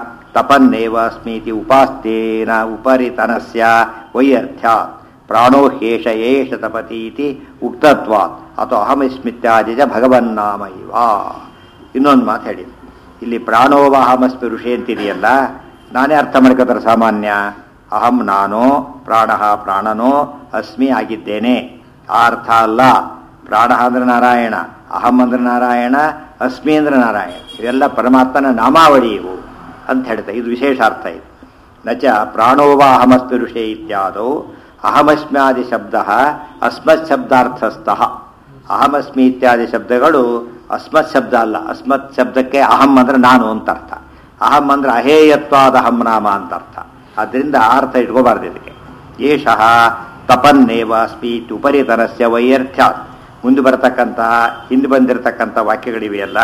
ತಪನ್ನೇವ ಅಸ್ಮೀತಿ ಉಪಾಸ್ತೇನ ಉಪರಿತನಸ್ಯ ವೈಯರ್ಥ್ಯಾತ್ ಪ್ರಾಣೋ ಹೇಷ ಏಷ ತಪತೀತಿ ಉಕ್ತತ್ವಾತ್ ಅಥವಾ ಅಹಮಿಸ್ಮಿತ್ಯಾದಿ ಚ ಭಗವನ್ನಾಮ ಇವ ಇನ್ನೊಂದು ಮಾತು ಹೇಳಿ ಇಲ್ಲಿ ಪ್ರಾಣೋವಾಹಮಸ್ಮಿ ಋಷಿ ಅಂತಿದೆಯಲ್ಲ ನಾನೇ ಅರ್ಥ ಮಾಡ್ಕೋತಾರೆ ಸಾಮಾನ್ಯ ಅಹಂ ನಾನು ಪ್ರಾಣ ಪ್ರಾಣನೋ ಅಸ್ಮಿ ಆಗಿದ್ದೇನೆ ಆ ಅರ್ಥ ಅಲ್ಲ ಪ್ರಾಣ ಅಂದ್ರೆ ನಾರಾಯಣ ಅಹಂ ಅಂದ್ರೆ ನಾರಾಯಣ ಅಸ್ಮಿ ಅಂದ್ರೆ ನಾರಾಯಣ ಇವೆಲ್ಲ ಪರಮಾತ್ಮನ ನಾಮಾವಳಿ ಇವು ಅಂತ ಹೇಳ್ತಾರೆ ಇದು ವಿಶೇಷ ಅರ್ಥ ಇದು ನಚ ಪ್ರಾಣೋವಾ ಅಹಮಸ್ಮಿ ಋಷಿ ಇತ್ಯಾದೌ ಅಹಮಸ್ಮ್ಯಾದಿ ಶಬ್ದ ಅಸ್ಮತ್ ಶಬ್ದಾರ್ಥಸ್ಥಃ ಅಹಮಸ್ಮಿ ಇತ್ಯಾದಿ ಶಬ್ದಗಳು ಅಸ್ಮತ್ ಶಬ್ದ ಅಲ್ಲ ಅಸ್ಮತ್ ಶಬ್ದಕ್ಕೆ ಅಹಂ ಅಂದ್ರೆ ನಾನು ಅಂತ ಅರ್ಥ ಅಹಂ ಅಂದ್ರೆ ಅಹೇಯತ್ವಾದ ಅಹಂ ನಾಮ ಅಂತ ಅರ್ಥ ಅದರಿಂದ ಆ ಅರ್ಥ ಇಟ್ಕೋಬಾರ್ದು ಇದಕ್ಕೆ ಏಷಃ ತಪನ್ನೇವ ಸ್ಪೀತ್ ಉಪರಿತರಸ್ಯ ವೈಯರ್ಥ್ಯ ಮುಂದೆ ಬರತಕ್ಕಂತಹ ಹಿಂದೆ ಬಂದಿರತಕ್ಕಂಥ ವಾಕ್ಯಗಳಿವೆಯಲ್ಲ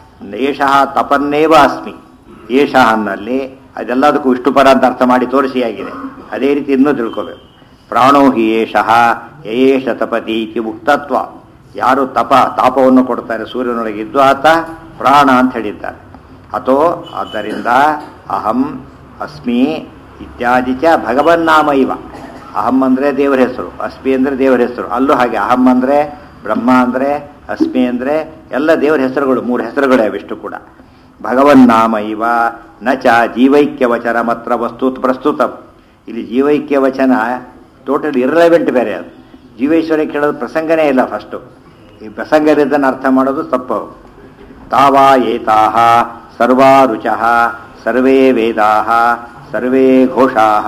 ಏಷಃ ತಪನ್ನೇವ ಅಸ್ಮಿ ಏಷಃ ಅನ್ನಲ್ಲಿ ಅದೆಲ್ಲದಕ್ಕೂ ವಿಷ್ಣುಪರ ಅಂತ ಅರ್ಥ ಮಾಡಿ ತೋರಿಸಿ ಆಗಿದೆ ಅದೇ ರೀತಿ ಇನ್ನೂ ತಿಳ್ಕೋಬೇಕು ಪ್ರಾಣೋ ಹಿ ಏಷಃ ಯಯೇಷ ತಪತಿ ಇತಿ ಮುಕ್ತತ್ವ ಯಾರು ತಪ ತಾಪವನ್ನು ಕೊಡ್ತಾರೆ ಸೂರ್ಯನೊಳಗೆ ಇದ್ದು ಆತ ಪ್ರಾಣ ಅಂತ ಹೇಳಿದ್ದಾರೆ ಅಥೋ ಆದ್ದರಿಂದ ಅಹಂ ಅಸ್ಮಿ ಇತ್ಯಾದಿ ಚ ಭಗವನ್ನಾಮ ಇವ ಅಹಂ ಅಂದರೆ ದೇವರ ಹೆಸರು ಅಸ್ಮಿ ಅಂದರೆ ದೇವರ ಹೆಸರು ಅಲ್ಲೂ ಹಾಗೆ ಅಹಂ ಅಂದರೆ ಬ್ರಹ್ಮ ಅಂದರೆ ಅಸ್ಮಿ ಅಂದರೆ ಎಲ್ಲ ದೇವರ ಹೆಸರುಗಳು ಮೂರು ಹೆಸರುಗಳೇ ಅವಿಷ್ಟು ಕೂಡ ಭಗವನ್ನಾಮ ಇವ ನ ಚ ಜೀವೈಕ್ಯ ವಚನ ಮಾತ್ರ ವಸ್ತು ಪ್ರಸ್ತುತ ಇಲ್ಲಿ ಜೀವೈಕ್ಯ ವಚನ ಟೋಟಲ್ ಇರಲೆವೆಂಟ್ ಬೇರೆ ಅದು ಜೀವೇಶ್ವರ ಕೇಳೋದು ಪ್ರಸಂಗನೇ ಇಲ್ಲ ಫಸ್ಟು ಈ ಪ್ರಸಂಗದಿದ್ದನ್ನು ಅರ್ಥ ಮಾಡೋದು ತಪ್ಪು ತಾವಾ ಏತಾಹ ಸರ್ವಾ ರುಚಃ ಸರ್ವೇ ವೇದಾಹ ಸರ್ವೇ ಘೋಷಾಹ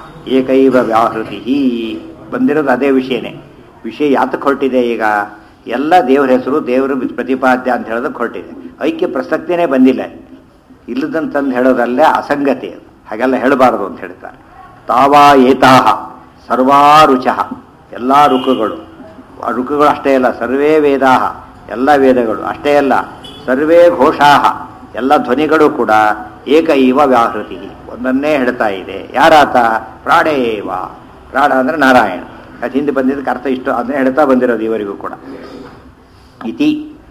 ಏಕೈವ ವ್ಯಾಹೃತಿ ಬಂದಿರೋದು ಅದೇ ವಿಷಯನೇ ವಿಷಯ ಯಾತಕ್ಕೆ ಹೊರಟಿದೆ ಈಗ ಎಲ್ಲ ದೇವರ ಹೆಸರು ದೇವರು ಪ್ರತಿಪಾದ್ಯ ಅಂತ ಹೇಳೋದಕ್ಕೆ ಹೊರಟಿದೆ ಐಕ್ಯ ಪ್ರಸಕ್ತಿನೇ ಬಂದಿಲ್ಲ ಇಲ್ಲದಂತಂದು ಹೇಳೋದಲ್ಲೇ ಅಸಂಗತಿ ಅದು ಹಾಗೆಲ್ಲ ಹೇಳಬಾರದು ಅಂತ ಹೇಳ್ತಾರೆ ತಾವಾ ಏತಾಹ ಸರ್ವಾ ರುಚಃ ಎಲ್ಲ ಋಕುಗಳು ಆ ಋಕುಗಳು ಅಷ್ಟೇ ಅಲ್ಲ ಸರ್ವೇ ವೇದಾಹ ಎಲ್ಲ ವೇದಗಳು ಅಷ್ಟೇ ಅಲ್ಲ ಸರ್ವೇ ಘೋಷಾಹ ಎಲ್ಲ ಧ್ವನಿಗಳು ಕೂಡ ಏಕ ಇವ ವ್ಯಾಹೃತಿ ಒಂದನ್ನೇ ಹೇಳ್ತಾ ಇದೆ ಯಾರಾತ ಪ್ರಾಣೇವ ಪ್ರಾಣ ಅಂದರೆ ನಾರಾಯಣ ಅದು ಹಿಂದೆ ಬಂದಿದ್ದಕ್ಕೆ ಅರ್ಥ ಇಷ್ಟು ಅದನ್ನೇ ಹೇಳ್ತಾ ಬಂದಿರೋದು ಇವರಿಗೂ ಕೂಡ ಇತಿ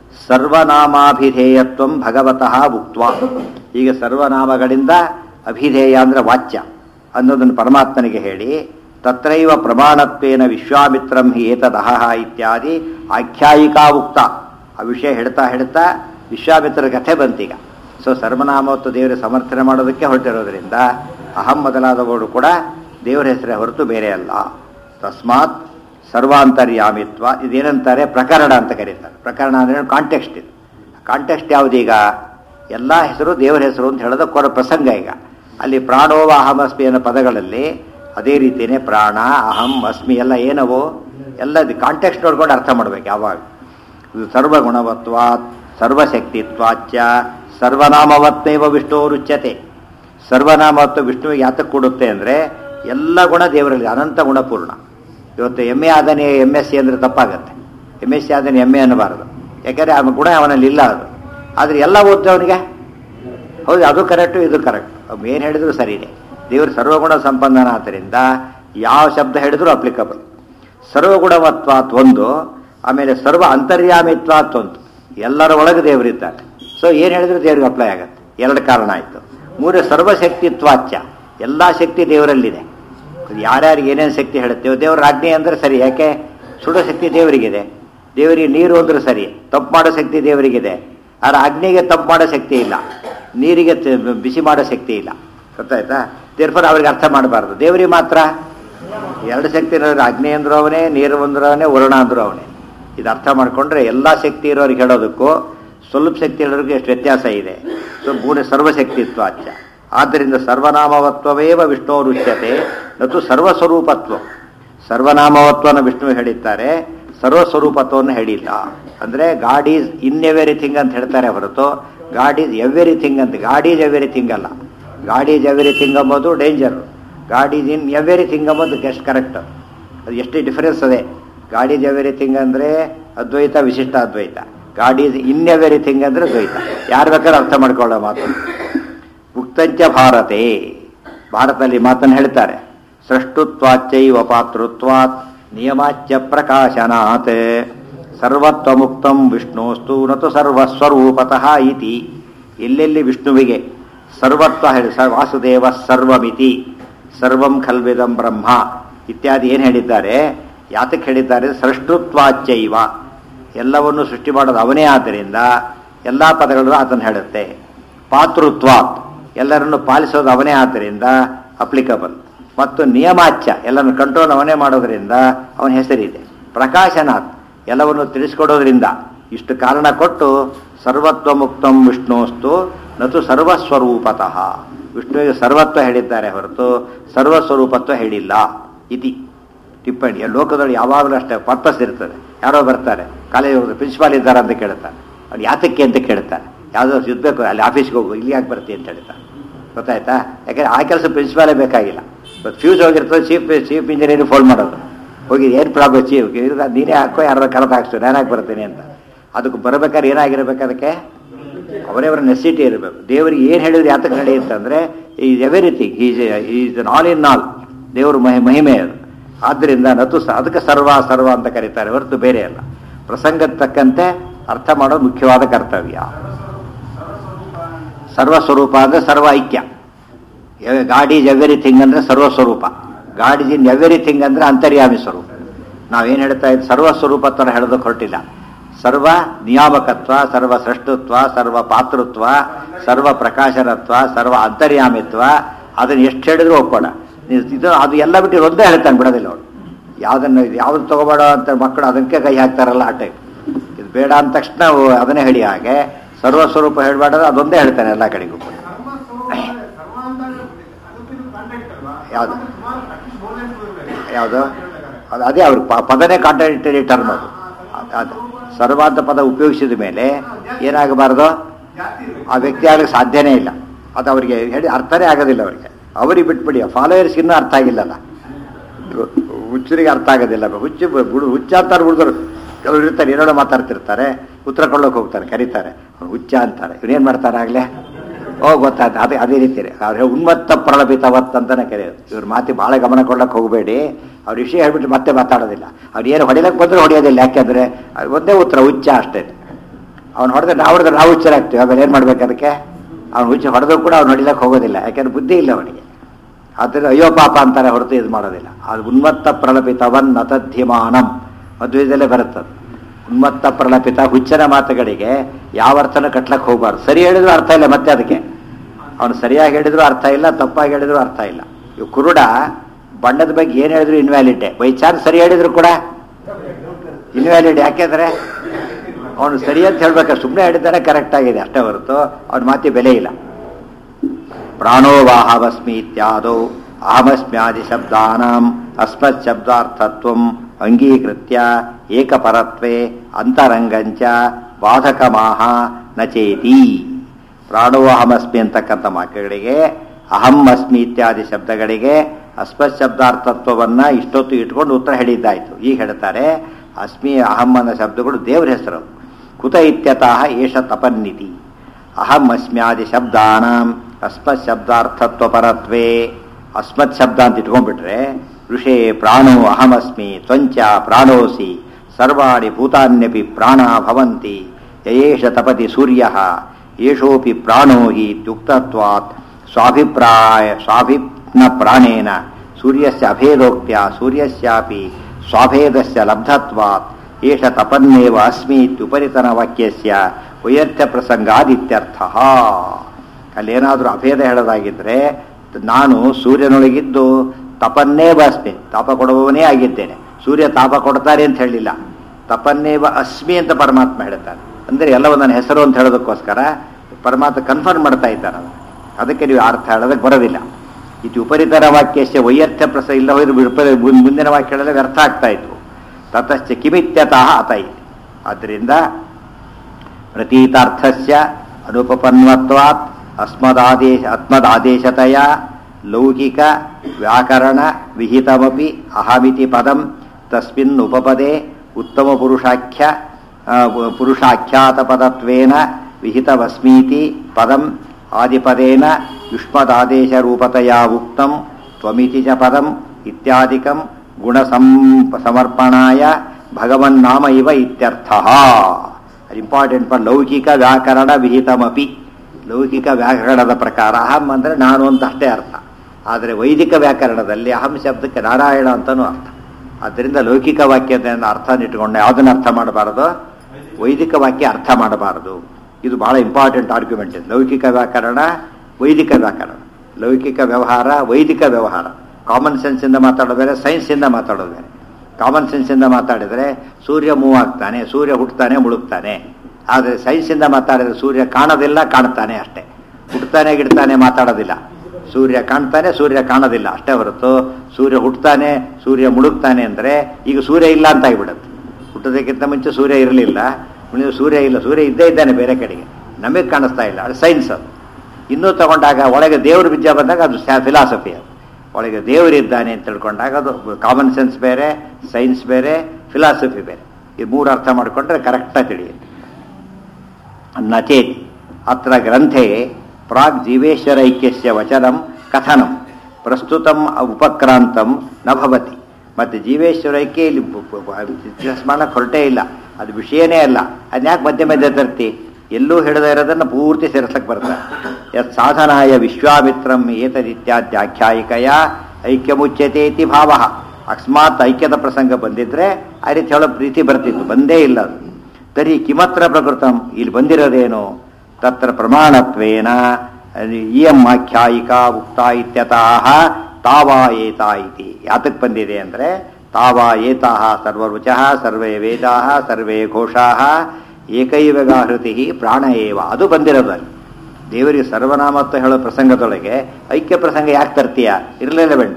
ಸರ್ವನಾಮಾಭಿಧೇಯತ್ವ ಭಗವತಃ ಉಕ್ತ್ವ ಈಗ ಸರ್ವನಾಮಗಳಿಂದ ಅಭಿಧೇಯ ಅಂದ್ರೆ ವಾಚ್ಯ ಅನ್ನೋದನ್ನು ಪರಮಾತ್ಮನಿಗೆ ಹೇಳಿ ತತ್ರೈವ ಪ್ರಮಾಣತ್ವೇನ ವಿಶ್ವಾಮಿತ್ರಂ ಹಿ ಏತದಹ ಇತ್ಯಾದಿ ಆಖ್ಯಾಯಿಕಾ ಉಕ್ತ ಆ ವಿಷಯ ಹೇಳ್ತಾ ಹೇಳ್ತಾ ವಿಶ್ವಾಮಿತ್ರ ಕಥೆ ಬಂತೀಗ ಸೊ ಸರ್ವನಾಮವತ್ತು ದೇವರ ಸಮರ್ಥನೆ ಮಾಡೋದಕ್ಕೆ ಹೊರಟಿರೋದ್ರಿಂದ ಅಹಂ ಮೊದಲಾದವರು ಕೂಡ ದೇವರ ಹೆಸರೇ ಹೊರತು ಬೇರೆ ಅಲ್ಲ ತಸ್ಮಾತ್ ಸರ್ವಾಂತರ್ಯಾಮಿತ್ವ ಇದೇನಂತಾರೆ ಪ್ರಕರಣ ಅಂತ ಕರೀತಾರೆ ಪ್ರಕರಣ ಅಂದ್ರೆ ಕಾಂಟೆಕ್ಸ್ಟ್ ಇದು ಕಾಂಟೆಕ್ಸ್ಟ್ ಯಾವುದೀಗ ಎಲ್ಲ ಹೆಸರು ದೇವರ ಹೆಸರು ಅಂತ ಹೇಳೋದು ಕೊರ ಪ್ರಸಂಗ ಈಗ ಅಲ್ಲಿ ಪ್ರಾಣೋವ ಅಹಂ ಅಸ್ಮಿ ಅನ್ನೋ ಪದಗಳಲ್ಲಿ ಅದೇ ರೀತಿಯೇ ಪ್ರಾಣ ಅಹಂ ಅಸ್ಮಿ ಎಲ್ಲ ಏನವು ಎಲ್ಲ ಕಾಂಟೆಕ್ಸ್ಟ್ ನೋಡ್ಕೊಂಡು ಅರ್ಥ ಮಾಡ್ಬೇಕು ಯಾವಾಗ ಇದು ಸರ್ವಗುಣವತ್ವಾತ್ ಸರ್ವಶಕ್ತಿತ್ವಾಚ್ಯ ಸರ್ವನಾಮವತ್ತೈವ ವಿಷ್ಣು ರುಚ್ಯತೆ ಸರ್ವನಾಮವತ್ತು ವಿಷ್ಣುವಿಗೆ ಯಾತಕ್ಕೆ ಕೊಡುತ್ತೆ ಅಂದರೆ ಎಲ್ಲ ಗುಣ ದೇವರಲ್ಲಿ ಅನಂತ ಗುಣಪೂರ್ಣ ಇವತ್ತು ಎಮ್ಮೆ ಆದನೆ ಎಮ್ ಎಸ್ ಸಿ ಅಂದರೆ ತಪ್ಪಾಗತ್ತೆ ಎಮ್ ಎಸ್ ಸಿ ಆದನೆ ಎಮ್ಮೆ ಅನ್ನಬಾರದು ಯಾಕಂದರೆ ಆ ಗುಣ ಅವನಲ್ಲಿ ಇಲ್ಲ ಅದು ಆದರೆ ಎಲ್ಲ ಓದ್ದವನಿಗೆ ಹೌದು ಅದು ಕರೆಕ್ಟು ಇದು ಕರೆಕ್ಟ್ ಏನು ಹೇಳಿದ್ರು ಸರಿನೇ ದೇವರು ಸರ್ವಗುಣ ಸಂಪನ್ನನ ಆದ್ದರಿಂದ ಯಾವ ಶಬ್ದ ಹೇಳಿದ್ರು ಅಪ್ಲಿಕಬಲ್ ಸರ್ವಗುಣವತ್ವಾತ್ ಒಂದು ಆಮೇಲೆ ಸರ್ವ ಅಂತರ್ಯಾಮಿತ್ವಾತ್ ಒಂದು ಎಲ್ಲರ ಒಳಗೆ ದೇವರಿದ್ದಾರೆ ಸೊ ಏನು ಹೇಳಿದ್ರು ದೇವ್ರಿಗೆ ಅಪ್ಲೈ ಆಗುತ್ತೆ ಎರಡು ಕಾರಣ ಆಯಿತು ಮೂರೇ ಸರ್ವಶಕ್ತಿತ್ವಾಚ್ಯ ಎಲ್ಲ ಶಕ್ತಿ ದೇವರಲ್ಲಿದೆ ಯಾರ್ಯಾರಿಗೆ ಏನೇನು ಶಕ್ತಿ ಹೇಳುತ್ತೇವೆ ದೇವರ ಆಜ್ಞೆ ಅಂದರೆ ಸರಿ ಯಾಕೆ ಸುಡೋ ಶಕ್ತಿ ದೇವರಿಗಿದೆ ದೇವರಿಗೆ ನೀರು ಅಂದ್ರೆ ಸರಿ ತಪ್ಪು ಮಾಡೋ ಶಕ್ತಿ ದೇವರಿಗಿದೆ ಆದರೆ ಅಗ್ನಿಗೆ ತಪ್ಪು ಮಾಡೋ ಶಕ್ತಿ ಇಲ್ಲ ನೀರಿಗೆ ತ- ಬಿಸಿ ಮಾಡೋ ಶಕ್ತಿ ಇಲ್ಲ ಗೊತ್ತಾಯ್ತಾ ದೇರ್ಫರ್ ಅವ್ರಿಗೆ ಅರ್ಥ ಮಾಡಬಾರ್ದು ದೇವರಿಗೆ ಮಾತ್ರ ಎರಡು ಶಕ್ತಿ ಇರೋರು ಅಗ್ನಿ ಅಂದ್ರೂ ಅವನೇ ನೀರು ಅಂದ್ರೂ ಅವನೇ ವರುಣ ಅಂದ್ರೂ ಅವನೇ ಇದು ಅರ್ಥ ಮಾಡಿಕೊಂಡ್ರೆ ಎಲ್ಲ ಶಕ್ತಿ ಇರೋರಿಗೆ ಹೇಳೋದಕ್ಕೂ ಸ್ವಲ್ಪ ಶಕ್ತಿ ಹೇಳೋರಿಗೆ ಎಷ್ಟು ವ್ಯತ್ಯಾಸ ಇದೆ ಸೊ ಮೂರು ಸರ್ವಶಕ್ತಿತ್ವ ಅಚ್ಚ ಆದ್ದರಿಂದ ಸರ್ವನಾಮವತ್ವವೇವ ವಿಷ್ಣು ರುಚ್ಯತೆ ಮತ್ತು ಸರ್ವಸ್ವರೂಪತ್ವ ಸರ್ವನಾಮವತ್ವನ ವಿಷ್ಣು ಹೇಳಿದ್ದಾರೆ ಸರ್ವಸ್ವರೂಪತ್ವವನ್ನು ಹೇಳಿಲ್ಲ ಅಂದರೆ ಗಾಡ್ ಈಸ್ ಇನ್ ಎವೆರಿಥಿಂಗ್ ಅಂತ ಹೇಳ್ತಾರೆ ಹೊರತು ಗಾಡ್ ಈಸ್ ಎವ್ರಿಥಿಂಗ್ ಅಂತ ಗಾಡ್ ಈಸ್ ಎವ್ರಿಥಿಂಗ್ ಅಲ್ಲ ಗಾಡ್ ಈಸ್ ಎವ್ರಿಥಿಂಗ್ ಎಂಬುದು danger God is in everything ಎಂಬುದು ಎಷ್ಟು ಕರೆಕ್ಟ್ ಅದು ಎಷ್ಟು ಡಿಫರೆನ್ಸ್ ಅದೇ ಗಾಡ್ ಈಸ್ ಎವ್ರಿಥಿಂಗ್ ಅಂದರೆ ಅದ್ವೈತ ವಿಶಿಷ್ಟ ಅದ್ವೈತ ಗಾಡ್ ಈಸ್ ಇನ್ ಎವ್ರಿಥಿಂಗ್ ಅಂದರೆ ದ್ವೈತ ಯಾರು ಬೇಕಾದ್ರೂ ಅರ್ಥ ಮಾಡ್ಕೊಳ್ಳೋ ಮಾತು ಉಕ್ತಂಚ ಭಾರತೆ ಭಾರತದಲ್ಲಿ ಮಾತನ್ನು ಹೇಳ್ತಾರೆ ಸೃಷ್ಟುತ್ವಾಚ್ಚೈವ ಪಾತೃತ್ವಾತ್ ನಿಯಮಾಚ್ಯ ಪ್ರಕಾಶನಾತ್ ಸರ್ವತ್ವಮುಕ್ತಂ ವಿಷ್ಣುಸ್ತು ನತು ಸರ್ವಸ್ವರೂಪತಃ ಇತಿ ಎಲ್ಲೆಲ್ಲಿ ವಿಷ್ಣುವಿಗೆ ಸರ್ವತ್ವ ಹೇಳಿ ಸ ವಾಸುದೇವ ಸರ್ವಮಿತಿ ಸರ್ವಂ ಖಲ್ವಿದಂ ಬ್ರಹ್ಮ ಇತ್ಯಾದಿ ಏನು ಹೇಳಿದ್ದಾರೆ ಯಾತಕ್ಕೆ ಹೇಳಿದ್ದಾರೆ ಸೃಷ್ಟುತ್ವಾಚ್ಚೈವ ಎಲ್ಲವನ್ನು ಸೃಷ್ಟಿ ಮಾಡೋದು ಅವನೇ ಆದ್ದರಿಂದ ಎಲ್ಲ ಪದಗಳನ್ನು ಆತನು ಹೇಳುತ್ತೆ ಪಾತೃತ್ವಾತ್ ಎಲ್ಲರನ್ನು ಪಾಲಿಸೋದು ಅವನೇ ಆದ್ದರಿಂದ ಅಪ್ಲಿಕಬಲ್ ಮತ್ತು ನಿಯಮಾಚ್ಯ ಎಲ್ಲರನ್ನು ಕಂಟ್ರೋಲ್ ಅವನೇ ಮಾಡೋದ್ರಿಂದ ಅವನ ಹೆಸರಿದೆ ಪ್ರಕಾಶನಾಥ್ ಎಲ್ಲವನ್ನು ತಿಳಿಸ್ಕೊಡೋದ್ರಿಂದ ಇಷ್ಟು ಕಾರಣ ಕೊಟ್ಟು ಸರ್ವತ್ವ ಮುಕ್ತಂ ವಿಷ್ಣುಸ್ತು ನತು ಸರ್ವಸ್ವರೂಪತಃ ವಿಷ್ಣುವಿಗೆ ಸರ್ವತ್ವ ಹೇಳಿದ್ದಾರೆ ಹೊರತು ಸರ್ವಸ್ವರೂಪತ್ವ ಹೇಳಿಲ್ಲ ಇತಿ ಟಿಪ್ಪಣಿ ಲೋಕದಲ್ಲಿ ಯಾವಾಗಲೂ ಅಷ್ಟೇ ಪರ್ಪಸ್ ಇರ್ತದೆ ಯಾರೋ ಬರ್ತಾರೆ ಕಾಲೇಜ್ ಪ್ರಿನ್ಸಿಪಾಲ್ ಇದ್ದಾರೆ ಅಂತ ಕೇಳ್ತಾರೆ ಅವ್ರು ಯಾತಕ್ಕೆ ಅಂತ ಕೇಳ್ತಾರೆ ಯಾವುದೋ ಇದ್ಬೇಕು ಅಲ್ಲಿ ಆಫೀಸ್ಗೆ ಹೋಗು ಇಲ್ಲಿ ಯಾಕೆ ಬರ್ತೀವಿ ಅಂತ ಹೇಳ್ತಾರೆ ಗೊತ್ತಾಯ್ತಾ ಯಾಕಂದ್ರೆ ಆ ಕೆಲಸ ಪ್ರಿನ್ಸಿಪಾಲೇ ಬೇಕಾಗಿಲ್ಲ ಇವತ್ತು ಫ್ಯೂಸ್ ಹೋಗಿರ್ತದೆ ಚೀಫ್ ಚೀಫ್ ಇಂಜಿನಿಯರ್ ಫೋನ್ ಮಾಡೋದು ಹೋಗಿ ಏನು ಪ್ರಾಬ್ಲಮ್ ಚೀಫ್ ನೀನೇ ಹಾಕೋ ಯಾರು ಕರೆದು ಹಾಕ್ಸು ನಾನು ಹಾಕಿ ಬರ್ತೀನಿ ಅಂತ ಅದಕ್ಕೆ ಬರಬೇಕಾದ್ರೆ ಏನಾಗಿರ್ಬೇಕು ಅದಕ್ಕೆ ಅವರೇ ಅವರ ನೆಸಿಟಿ ಇರಬೇಕು ದೇವರಿಗೆ ಏನು ಹೇಳಿದ್ರೆ ಯಾತಕ್ಕೆ ನಡೆಯುತ್ತೆ ಅಂದರೆ is everything is is all in all ದೇವರು ಮಹಿ ಮಹಿಮೆ ಅದು ಆದ್ದರಿಂದ ನತು ಸ ಅದಕ್ಕೆ ಸರ್ವ ಸರ್ವ ಅಂತ ಕರೀತಾರೆ ಹೊರತು ಬೇರೆ ಅಲ್ಲ ಪ್ರಸಂಗಕ್ಕೆ ತಕ್ಕಂತೆ ಅರ್ಥ ಮಾಡೋದು ಮುಖ್ಯವಾದ ಕರ್ತವ್ಯ ಸರ್ವಸ್ವರೂಪ ಅಂದರೆ ಸರ್ವ ಐಕ್ಯ ಗಾಡ್ ಈಸ್ ಎವ್ರಿಥಿಂಗ್ ಅಂದರೆ ಸರ್ವಸ್ವರೂಪ ಗಾಡ್ ಈಸ್ ಇನ್ ಎವ್ರಿಥಿಂಗ್ ಅಂದರೆ ಅಂತರ್ಯಾಮಿ ಸ್ವರೂಪ ನಾವೇನು ಹೇಳ್ತಾ ಇದ್ದು ಸರ್ವಸ್ವರೂಪ ಥರ ಹೇಳೋದಕ್ಕೆ ಹೊರಟಿಲ್ಲ ಸರ್ವ ನಿಯಾಮಕತ್ವ ಸರ್ವ ಸೃಷ್ಟತ್ವ ಸರ್ವ ಪಾತೃತ್ವ ಸರ್ವ ಪ್ರಕಾಶನತ್ವ ಸರ್ವ ಅಂತರ್ಯಾಮಿತ್ವ ಅದನ್ನು ಎಷ್ಟು ಹೇಳಿದ್ರು ಒಪ್ಪೋಣ ಇದು ಅದು ಎಲ್ಲ ಬಿಟ್ಟು ಒಂದೇ ಹೇಳ್ತಾನೆ ಬಿಡೋದಿಲ್ಲ ಅವನು ಯಾವುದನ್ನು ಯಾವ್ದು ತಗೋಬೇಡ ಅಂತ ಮಕ್ಕಳು ಅದಕ್ಕೆ ಕೈ ಹಾಕ್ತಾರಲ್ಲ ಆ ಟೈಪ್ ಇದು ಬೇಡ ಅಂದ ತಕ್ಷಣ ಅವು ಅದನ್ನೇ ಹೇಳಿ ಹಾಗೆ ಸರ್ವಸ್ವರೂಪ ಹೇಳಬೇಡ ಅದೊಂದೇ ಹೇಳ್ತಾನೆ ಎಲ್ಲ ಕಡೆಗೂ ಕೂಡ ಯಾವುದು ಯಾವುದು ಅದು ಅದೇ ಅವ್ರ ಪದನೇ ಕಾಂಟ್ರಾಡಿಕ್ಟರಿ ಟರ್ಮ್ ಅದು ಅದು ಸರ್ವ ಅಂತ ಪದ ಉಪಯೋಗಿಸಿದ ಮೇಲೆ ಏನಾಗಬಾರ್ದು ಆ ವ್ಯಕ್ತಿ ಆಗಲಿಕ್ಕೆ ಸಾಧ್ಯನೇ ಇಲ್ಲ ಅದು ಅವರಿಗೆ ಹೇಳಿ ಅರ್ಥನೇ ಆಗೋದಿಲ್ಲ ಅವರಿಗೆ ಅವರಿಗೆ ಬಿಟ್ಬಿಡಿ ಫಾಲೋಯರ್ಸ್ ಇನ್ನೂ ಅರ್ಥ ಆಗಿಲ್ಲಲ್ಲ ಹುಚ್ಚರಿಗೆ ಅರ್ಥ ಆಗೋದಿಲ್ಲ ಹುಚ್ಚು ಬಿಡು ಹುಚ್ಚ ಅಂತಾರೆ ಹುಡುಗರು ಕೆಲವರು ಇರ್ತಾರೆ ಏನೋ ಮಾತಾಡ್ತಿರ್ತಾರೆ ಉತ್ತರ ಕೊಳ್ಳೋಕೆ ಹೋಗ್ತಾರೆ ಕರೀತಾರೆ ಅವ್ನು ಹುಚ್ಚ ಅಂತಾರೆ ಇವನೇನು ಮಾಡ್ತಾರೆ ಆಗಲೇ ಓ ಗೊತ್ತಾಯ್ತು ಅದೇ ಅದೇ ರೀತಿ ಅವ್ರು ಉನ್ಮತ್ತ ಪ್ರಲಪಿತವತ್ ಅಂತಾನೆ ಕರೆಯೋದು ಇವ್ರ ಮಾತಿ ಭಾಳ ಗಮನ ಕೊಡಕ್ಕೆ ಹೋಗಬೇಡಿ ಅವ್ರ ವಿಷಯ ಹೇಳ್ಬಿಟ್ಟು ಮತ್ತೆ ಮಾತಾಡೋದಿಲ್ಲ ಅವ್ರು ಏನು ಹೊಡಿಲಕ್ಕೆ ಬಂದರೂ ಹೊಡೆಯೋದಿಲ್ಲ ಯಾಕೆಂದರೆ ಒಂದೇ ಉತ್ತರ ಹುಚ್ಚ ಅಷ್ಟೇ ಅವ್ನು ಹೊಡೆದ್ರೆ ನಾವು ಹೊಡೆದ್ರೆ ನಾವು ಹುಚ್ಚರಾಗ್ತೀವಿ ಆಮೇಲೆ ಏನು ಮಾಡ್ಬೇಕು ಅದಕ್ಕೆ ಅವ್ನು ಹುಚ್ಚ ಹೊಡೆದ್ರು ಕೂಡ ಅವ್ನು ಹೊಡಿಲಕ್ಕೆ ಹೋಗೋದಿಲ್ಲ ಯಾಕೆಂದ್ರೆ ಬುದ್ಧಿ ಇಲ್ಲ ಅವನಿಗೆ ಆದ್ದರಿಂದ ಅಯ್ಯೋ ಪಾಪ ಅಂತಾರೆ ಹೊರತು ಇದು ಮಾಡೋದಿಲ್ಲ ಅದು ಉನ್ಮತ್ತ ಪ್ರಲಪಿತವನ್ ನತಧ್ಯಮಾನಂ ಮದುವೆದಲ್ಲೇ ಬರುತ್ತದೆ ಉನ್ಮತ್ತ ಪ್ರಲಪಿತ ಹುಚ್ಚನ ಮಾತುಗಳಿಗೆ ಯಾವ ಅರ್ಥನೂ ಕಟ್ಲಕ್ಕೆ ಹೋಗಬಾರ್ದು ಸರಿ ಹೇಳಿದ್ರು ಅರ್ಥ ಇಲ್ಲ ಮತ್ತೆ ಅದಕ್ಕೆ ಅವನು ಸರಿಯಾಗಿ ಹೇಳಿದ್ರು ಅರ್ಥ ಇಲ್ಲ ತಪ್ಪಾಗಿ ಹೇಳಿದ್ರು ಅರ್ಥ ಇಲ್ಲ ಇವು ಕುರುಡ ಬಣ್ಣದ ಬಗ್ಗೆ ಏನು ಹೇಳಿದ್ರು ಇನ್ವ್ಯಾಲಿಡೆ ಬೈ ಚಾನ್ಸ್ ಸರಿ ಹೇಳಿದ್ರು ಕೂಡ ಇನ್ವ್ಯಾಲಿಡ್ ಯಾಕೆಂದ್ರೆ ಅವನು ಸರಿ ಅಂತ ಹೇಳ್ಬೇಕು ಸುಮ್ಮನೆ ಹೇಳಿದ್ದಾನೆ ಕರೆಕ್ಟ್ ಆಗಿದೆ ಅಷ್ಟೇ ಹೊರತು ಅವನ ಮಾತಿ ಬೆಲೆ ಇಲ್ಲ ಪ್ರಾಣೋವಾಹವಸ್ಮಿ ಇತ್ಯಾದೌ ಅಹಮಸ್ಮ್ಯಾದಿ ಶಬ್ದಾನಾಂ ಅಸ್ಮತ್ ಶಬ್ದಾರ್ಥತ್ವಂ ಅಂಗೀಕೃತ್ಯ ಏಕಪರತ್ವೇ ಅಂತರಂಗಂಚ ಬಾಧಕಮಾಹ ನಚೇತಿ ಪ್ರಾಣೋಹಮಸ್ಮಿ ಅಂತಕ್ಕಂಥ ವಾಕ್ಯಗಳಿಗೆ ಅಹಂ ಅಸ್ಮಿ ಇತ್ಯಾದಿ ಶಬ್ದಗಳಿಗೆ ಅಸ್ಮತ್ ಶಬ್ದಾರ್ಥತ್ವವನ್ನ ಇಷ್ಟೊತ್ತು ಇಟ್ಕೊಂಡು ಉತ್ತರ ಹೇಳಿದ್ದಾಯ್ತು ಈಗ ಹೇಳ್ತಾರೆ ಅಸ್ಮಿ ಅಹಂ ಅನ್ನೋ ಶಬ್ದಗಳು ದೇವರ ಹೆಸರು ಕುತ ಇತ್ಯತಃ ಏಷ ತಪನ್ನಿತಿ ಅಹಂ ಅಸ್ಮ್ಯಾದಿ ಶಬ್ದಾನಾಂ ಅಸ್ಮತ್ ಶಬ್ದಾರ್ಥತ್ವ ಪರತ್ವೇ ಅಸ್ಮತ್ ಶಬ್ದ ಅಂತ ಇಟ್ಕೊಂಡ್ಬಿಟ್ರೆ ಋಷೇ ಪ್ರಾಣೋ ಅಹಮಸ್ಮಿ ತ್ವಂಚ ಪ್ರಾಣೋಸಿ ಸರ್ವಾಣಿ ಭೂತಾನ್ಯಪಿ ಪ್ರಾಣ ಭವಂತಿ ಯಯೇಷ ತಪತಿ ಸೂರ್ಯ ಏಷೋಪಿ ಪ್ರಾಣೋ ಹಿ ತ್ಯುಕ್ತತ್ವಾತ್ ಸ್ವಾಭಿಪ್ರಾಯ ಸ್ವಾಭಿಪ್ನ ಪ್ರಾಣೇನ ಸೂರ್ಯಸ್ಯ ಅಭೇದೋಕ್ತ್ಯ ಸೂರ್ಯಸ್ಯಾಪಿ ಸ್ವಾಭೇದಸ್ಯ ಲಬ್ಧತ್ವಾತ್ ಏಷ ತಪನ್ನೇವ ಅಸ್ಮಿ ಇತ್ಯುಪರಿತನ ವಾಕ್ಯಸ್ಯ ವೈಯರ್ಥ್ಯ ಪ್ರಸಂಗಾದಿತ್ಯರ್ಥ ಅಲ್ಲೇನಾದರೂ ಅಭೇದ ಹೇಳೋದಾಗಿದ್ದರೆ ನಾನು ಸೂರ್ಯನೊಳಗಿದ್ದು ತಪನ್ನೇವ ಅಸ್ಮಿ ತಾಪ ಕೊಡುವವನೇ ಆಗಿದ್ದೇನೆ ಸೂರ್ಯ ತಾಪ ಕೊಡ್ತಾರೆ ಅಂತ ಹೇಳಿಲ್ಲ ತಪನ್ನೇವ ಅಸ್ಮಿ ಅಂತ ಪರಮಾತ್ಮ ಹೇಳ್ತಾನೆ ಅಂದರೆ ಎಲ್ಲವೂ ನನ್ನ ಹೆಸರು ಅಂತ ಹೇಳೋದಕ್ಕೋಸ್ಕರ ಪರಮಾತ್ಮ ಕನ್ಫರ್ಮ್ ಮಾಡ್ತಾ ಇದ್ದಾನೆ ಅದಕ್ಕೆ ನೀವು ಅರ್ಥ ಹೇಳೋದಕ್ಕೆ ಬರೋದಿಲ್ಲ ಇದು ಉಪರಿತರ ವಾಕ್ಯಸ್ಯ ವೈಯರ್ಥ್ಯ ಪ್ರಸ ಇಲ್ಲ ಹೋದ್ರೆ ಮುಂದಿನ ವಾಕ್ಯ ಹೇಳಿದ್ರೆ ವ್ಯರ್ಥ ಆಗ್ತಾ ಇತ್ತು ತತಶ್ಚ ಕಿಮಿತ್ಯತಃ ಅತ ಆದ್ದರಿಂದ ಪ್ರತೀತಾರ್ಥಸ್ಯ ಅನುಪಪನ್ವತ್ವಾತ್ ಅಸ್ಮದಾದೇಶ ಅಸ್ಮದಾದೇಶತೆಯ ಲೌಕಿಕ ವ್ಯಾಕರಣ ವಿಹಿತಮಪಿ ಅಹಮಿತಿ ಪದಂ ತಸ್ಮಿನ್ ಉಪಪದೇ ಉತ್ತಮ ಪುರುಷಾಖ್ಯ ಆ, ಪುರುಷಾಖ್ಯಾತ ಪದತ್ವೇನ ವಿಹಿತವಸ್ಮೀತಿ ಪದಂ ಆದಿಪದೇನ ಯುಷ್ಮದಾದೇಶ ರೂಪತೆಯ ಉಕ್ತಂ ತ್ವಮಿತಿ ಚ ಪದಂ ಇತ್ಯಾದಿಕಂ ಗುಣ ಸಮರ್ಪಣಾಯ ಭಗವನ್ನಾಮ ಇವ ಇತ್ಯರ್ಥಃ ಇಂಪಾರ್ಟೆಂಟ್ ಫಾರ್ ಲೌಕಿಕ ವ್ಯಾಕರಣ ವಿಹಿತಮಪಿ ಲೌಕಿಕ ವ್ಯಾಕರಣದ ಪ್ರಕಾರ ಅಹಂ ಅಂದರೆ ನಾನು ಅಂತ ಅಷ್ಟೇ ಅರ್ಥ ಆದರೆ ವೈದಿಕ ವ್ಯಾಕರಣದಲ್ಲಿ ಅಹಂ ಶಬ್ದಕ್ಕೆ ನಾರಾಯಣ ಅಂತನೂ ಅರ್ಥ ಆದ್ದರಿಂದ ಲೌಕಿಕ ವಾಕ್ಯದ ಅರ್ಥ ಇಟ್ಟುಕೊಂಡು ಯಾವುದನ್ನು ಅರ್ಥ ಮಾಡಬಾರದು ವೈದಿಕ ವಾಕ್ಯ ಅರ್ಥ ಮಾಡಬಾರದು ಇದು ಬಹಳ ಇಂಪಾರ್ಟೆಂಟ್ ಆರ್ಗ್ಯುಮೆಂಟ್ ಇದೆ ಲೌಕಿಕ ವ್ಯಾಕರಣ ವೈದಿಕ ವ್ಯಾಕರಣ ಲೌಕಿಕ ವ್ಯವಹಾರ ವೈದಿಕ ವ್ಯವಹಾರ ಕಾಮನ್ ಸೆನ್ಸಿಂದ ಮಾತಾಡೋದು ಬೇರೆ ಸೈನ್ಸಿಂದ ಮಾತಾಡೋದು ಬೇರೆ ಕಾಮನ್ ಸೆನ್ಸಿಂದ ಮಾತಾಡಿದರೆ ಸೂರ್ಯ ಮೂವ್ ಆಗ್ತಾನೆ ಸೂರ್ಯ ಹುಟ್ಟುತ್ತಾನೆ ಮುಳುಗ್ತಾನೆ ಆದರೆ ಸೈನ್ಸಿಂದ ಮಾತಾಡಿದರೆ ಸೂರ್ಯ ಕಾಣೋದಿಲ್ಲ ಕಾಣ್ತಾನೆ ಅಷ್ಟೇ ಹುಟ್ಟುತ್ತಾನೆ ಗಿಡ್ತಾನೆ ಮಾತಾಡೋದಿಲ್ಲ ಸೂರ್ಯ ಕಾಣ್ತಾನೆ ಸೂರ್ಯ ಕಾಣೋದಿಲ್ಲ ಅಷ್ಟೇ ಹೊರತು ಸೂರ್ಯ ಹುಟ್ಟುತ್ತಾನೆ ಸೂರ್ಯ ಮುಳುಗ್ತಾನೆ ಅಂದರೆ ಈಗ ಸೂರ್ಯ ಇಲ್ಲ ಅಂತ ಆಗಿಬಿಡುತ್ತೆ ಹುಟ್ಟೋದಕ್ಕಿಂತ ಮುಂಚೆ ಸೂರ್ಯ ಇರಲಿಲ್ಲ ಉಳಿದ ಸೂರ್ಯ ಇಲ್ಲ ಸೂರ್ಯ ಇದ್ದೇ ಇದ್ದಾನೆ ಬೇರೆ ಕಡೆಗೆ ನಮಗೆ ಕಾಣಿಸ್ತಾ ಇಲ್ಲ ಅದು ಸೈನ್ಸ್ ಅದು ಇನ್ನೂ ತಗೊಂಡಾಗ ಒಳಗೆ ದೇವ್ರ ವಿದ್ಯೆ ಬಂದಾಗ ಅದು ಫಿಲಾಸಫಿ ಅದು ಒಳಗೆ ದೇವರಿದ್ದಾನೆ ಅಂತ ತಿಳ್ಕೊಂಡಾಗ ಅದು ಕಾಮನ್ ಸೆನ್ಸ್ ಬೇರೆ ಸೈನ್ಸ್ ಬೇರೆ ಫಿಲಾಸಫಿ ಬೇರೆ ಈ ಮೂರು ಅರ್ಥ ಮಾಡಿಕೊಂಡ್ರೆ ಕರೆಕ್ಟಾಗಿ ತಿಳಿಯುತ್ತೆ ನಚೇತಿ ಅತ್ರ ಗ್ರಂಥೆ ಪ್ರಾಗ್ ಜೀವೇಶ್ವರೈಕ್ಯಸ್ಯ ವಚನಂ ಕಥನಂ ಪ್ರಸ್ತುತಂ ಉಪಕ್ರಾಂತಂ ನ ಭವತಿ ಮತ್ತು ಜೀವೇಶ್ವರೈಕ್ಯ ಇಲ್ಲಿ ಡಿಸ್ಕಸ್ ಮಾಡಕ್ಕೆ ಹೊರಟೇ ಇಲ್ಲ ಅದು ವಿಷಯನೇ ಅಲ್ಲ ಅದ್ಯಾಕೆ ಮಧ್ಯೆ ಮಧ್ಯೆ ತರ್ತಿ ಎಲ್ಲೂ ಹಿಡಿದ ಇರೋದನ್ನು ಪೂರ್ತಿ ಸೇರಿಸಕ್ಕೆ ಬರ್ತಾರೆ ಯತ್ ಸಾಧನಾಯ ವಿಶ್ವಾಮಿತ್ರಂ ಏತದಿತ್ಯಾದ್ಯಾಖ್ಯಾಯಿಕೆಯ ಐಕ್ಯಮುಚ್ಯತೆ ಇತಿ ಭಾವ ಅಕಸ್ಮಾತ್ ಐಕ್ಯದ ಪ್ರಸಂಗ ಬಂದಿದ್ರೆ ಆ ರೀತಿ ಹೇಳೋ ಪ್ರೀತಿ ಬರ್ತಿತ್ತು ಬಂದೇ ಇಲ್ಲ ಅದು ತರಿ ಕಿಮತ್ರ ಪ್ರಕೃತಂ ಇಲ್ಲಿ ಬಂದಿರೋದೇನು ತತ್ರ ಪ್ರಮಾಣತ್ವೇನ ಇಯಂ ಆಖ್ಯಾಯಿಕಾ ಉಕ್ತ ಇತ್ಯತಃ ತಾವಾ ಏತಾ ಇತಿ ಯಾತಕ್ಕೆ ಬಂದಿದೆ ಅಂದರೆ ತಾವಾ ಏತಾಹ ಸರ್ವರುಚಃ ಸರ್ವೇ ವೇದಾಹ ಸರ್ವೇ ಘೋಷಾಹ ಏಕೈವ ಗಾಹೃತಿ ಪ್ರಾಣ ಏವ ಅದು ಬಂದಿರೋದು ಅಲ್ಲಿ ದೇವರಿಗೆ ಸರ್ವನಾಮತ್ವ ಹೇಳೋ ಪ್ರಸಂಗದೊಳಗೆ ಐಕ್ಯ ಪ್ರಸಂಗ ಯಾಕೆ ತರ್ತೀಯ ಇರಲಿಲ್ಲವೆಂಟ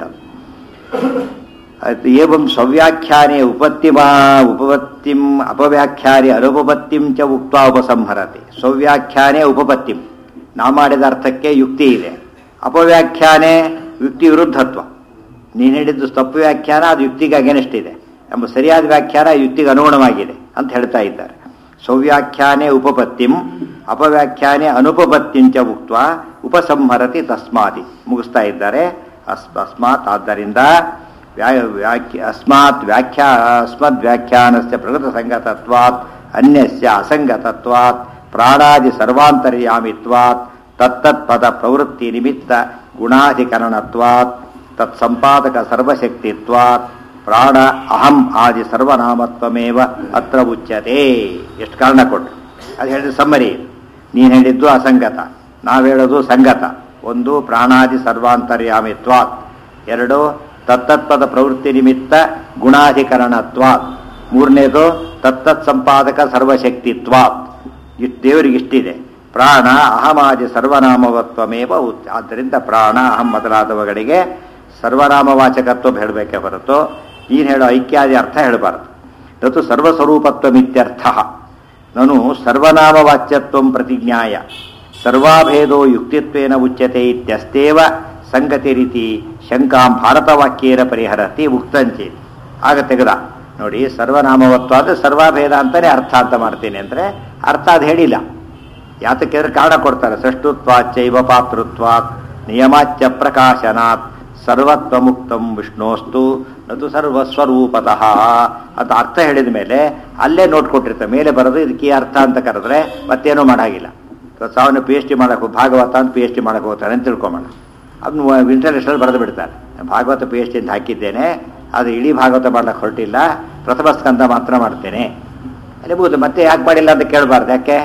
ಏವಂ ಸವ್ಯಾಖ್ಯಾನೆ ಉಪತ್ತಿಮ ಉಪಪತ್ತಿಂ ಅಪವ್ಯಾಖ್ಯಾನೆ ಅನುಪಪತ್ತಿಂ ಚ ಉಕ್ತ ಉಪಸಂಹರತಿ ಸವ್ಯಾಖ್ಯಾನೆ ಉಪಪತ್ತಿಂ ನಾ ಮಾಡಿದ ಅರ್ಥಕ್ಕೆ ಯುಕ್ತಿ ಇದೆ ಅಪವ್ಯಾಖ್ಯಾನೆ ಯುಕ್ತಿ ವಿರುದ್ಧತ್ವ ನೀನು ಹೇಳಿದ್ದು ತಪ್ಪು ವ್ಯಾಖ್ಯಾನ ಅದು ಯುಕ್ತಿಗೆ ಅಗೇನೆಸ್ಟ್ ಇದೆ ಎಂಬ ಸರಿಯಾದ ವ್ಯಾಖ್ಯಾನ ಯುಕ್ತಿಗೆ ಅನುಗುಣವಾಗಿದೆ ಅಂತ ಹೇಳ್ತಾ ಇದ್ದಾರೆ ಸೌವ್ಯಾಖ್ಯಾನೆ ಉಪಪತ್ತಿಂ ಅಪವ್ಯಾಖ್ಯಾನೆ ಅನುಪಪತ್ತಿಂಚ ಉಕ್ತ ಉಪಸಂಹರತಿ ತಸ್ಮಾತಿ ಮುಗಿಸ್ತಾ ಇದ್ದಾರೆ ಅಸ್ ಅಸ್ಮಾತ್ ಆದ್ದರಿಂದ ವ್ಯಾ ವ್ಯಾಖ್ಯ ಅಸ್ಮಾತ್ ವ್ಯಾಖ್ಯಾ ಅಸ್ಮದ್ ವ್ಯಾಖ್ಯಾನಸ್ಯ ಪ್ರಕೃತ ಸಂಗತತ್ವಾತ್ ಅನ್ಯಸ್ಯ ಅಸಂಗತತ್ವಾತ್ ಪ್ರಾಣಾದಿ ಸರ್ವಾಂತರ್ಯಾಮಿತ್ವಾತ್ ತತ್ತತ್ ಪದ ಪ್ರವೃತ್ತಿ ನಿಮಿತ್ತ ಗುಣಾಧಿಕರಣತ್ವಾತ್ ತತ್ ಸಂಪಾದಕ ಸರ್ವಶಕ್ತಿತ್ವಾತ್ ಪ್ರಾಣ ಅಹಂ ಆದಿ ಸರ್ವನಾಮತ್ವಮೇವ ಅತ್ರ ಉಚ್ಯತೆ ಎಷ್ಟು ಕಾರಣ ಕೊಟ್ಟು ಅದು ಹೇಳಿದ ಸಮ್ಮರಿ ನೀನು ಹೇಳಿದ್ದು ಅಸಂಗತ ನಾವು ಹೇಳೋದು ಸಂಗತ ಒಂದು ಪ್ರಾಣಾದಿ ಸರ್ವಾಂತರ್ಯಾಮಿತ್ವಾತ್ ಎರಡು ತತ್ತತ್ಪದ ಪ್ರವೃತ್ತಿ ನಿಮಿತ್ತ ಗುಣಾಧಿಕರಣತ್ವಾತ್ ಮೂರನೇದು ತತ್ತತ್ ಸಂಪಾದಕ ಸರ್ವಶಕ್ತಿತ್ವಾತ್ ಇಷ್ಟು ದೇವರಿಗೆ ಇಷ್ಟಿದೆ ಪ್ರಾಣ ಅಹಮಾದಿ ಸರ್ವನಾಮವತ್ವಮೇವ ಉತ್ ಆದ್ದರಿಂದ ಪ್ರಾಣ ಅಹಂ ಮೊದಲಾದವುಗಳಿಗೆ ಸರ್ವನಾಮವಾಚಕತ್ವ ಹೇಳಬೇಕೇ ಹೊರತು ನೀನು ಹೇಳೋ ಐಕ್ಯಾದಿ ಅರ್ಥ ಹೇಳಬಾರದು ತತ್ತು ಸರ್ವಸ್ವರೂಪತ್ವಮಿತ್ಯರ್ಥ ನಾನು ಸರ್ವನಾಮವಾಚ್ಯತ್ವ ಪ್ರತಿಜ್ಞಾಯ ಸರ್ವಾಭೇದೋ ಯುಕ್ತಿತ್ವೇನ ಉಚ್ಯತೆ ಇತ್ಯಸ್ತೇವ ಸಂಗತಿ ರೀತಿ ಶಂಕಾಂ ಭಾರತವಾಕ್ಯೇನ ಪರಿಹರತಿ ಉಕ್ತಂಚೆ ಆಗ ತೆಗೆದ ನೋಡಿ ಸರ್ವನಾಮವತ್ವ ಅಂದರೆ ಸರ್ವಾಭೇದ ಅಂತಾನೆ ಅರ್ಥ ಅಂತ ಮಾಡ್ತೀನಿ ಅಂದರೆ ಅರ್ಥ ಅದು ಹೇಳಿಲ್ಲ ಯಾತಕ್ಕೆ ಅಂದ್ರೆ ಕಾರಣ ಕೊಡ್ತಾರೆ ಸೃಷ್ಟುತ್ವಾಚೈವ ಪಾತೃತ್ವಾತ್ ನಿಯಮಾಚ್ಯ ಪ್ರಕಾಶನಾತ್ ಸರ್ವತ್ವ ಮುಕ್ತಂ ವಿಷ್ಣೋಸ್ತು ಅದು ಸರ್ವಸ್ವರೂಪತಃ ಅಂತ ಅರ್ಥ ಹೇಳಿದ ಮೇಲೆ ಅಲ್ಲೇ ನೋಟ್ ಕೊಟ್ಟಿರ್ತಾರೆ ಮೇಲೆ ಬರೋದು ಇದಕ್ಕೆ ಈ ಅರ್ಥ ಅಂತ ಕರೆದ್ರೆ ಮತ್ತೇನೂ ಮಾಡಾಗಿಲ್ಲ ಸಾವನ್ನ ಪಿ ಎಚ್ ಡಿ ಮಾಡಕ್ಕೆ ಭಾಗವತ ಅಂತ ಪಿ ಎಚ್ ಡಿ ಮಾಡಕ್ಕೆ ಹೋಗ್ತಾರೆ ಅಂತ ತಿಳ್ಕೊಂಬೋಣ ಅದನ್ನು ಇಂಟರ್ನೆಸ್ಟಲ್ಲಿ ಬರೆದು ಬಿಡ್ತಾರೆ ಭಾಗವತ ಪಿ ಎಚ್ ಡಿ ಅಂತ ಹಾಕಿದ್ದೇನೆ ಅದು ಇಡೀ ಭಾಗವತ ಮಾಡ್ಲಿಕ್ಕೆ ಹೊರಟಿಲ್ಲ ಪ್ರಥಮ ಸ್ಕಂದ ಮಾತ್ರ ಮಾಡ್ತೇನೆ ಅಲ್ಲಿ ಮುಗಿದು ಮತ್ತೆ ಯಾಕೆ ಮಾಡಿಲ್ಲ ಅಂತ ಕೇಳಬಾರ್ದು ಯಾಕೆ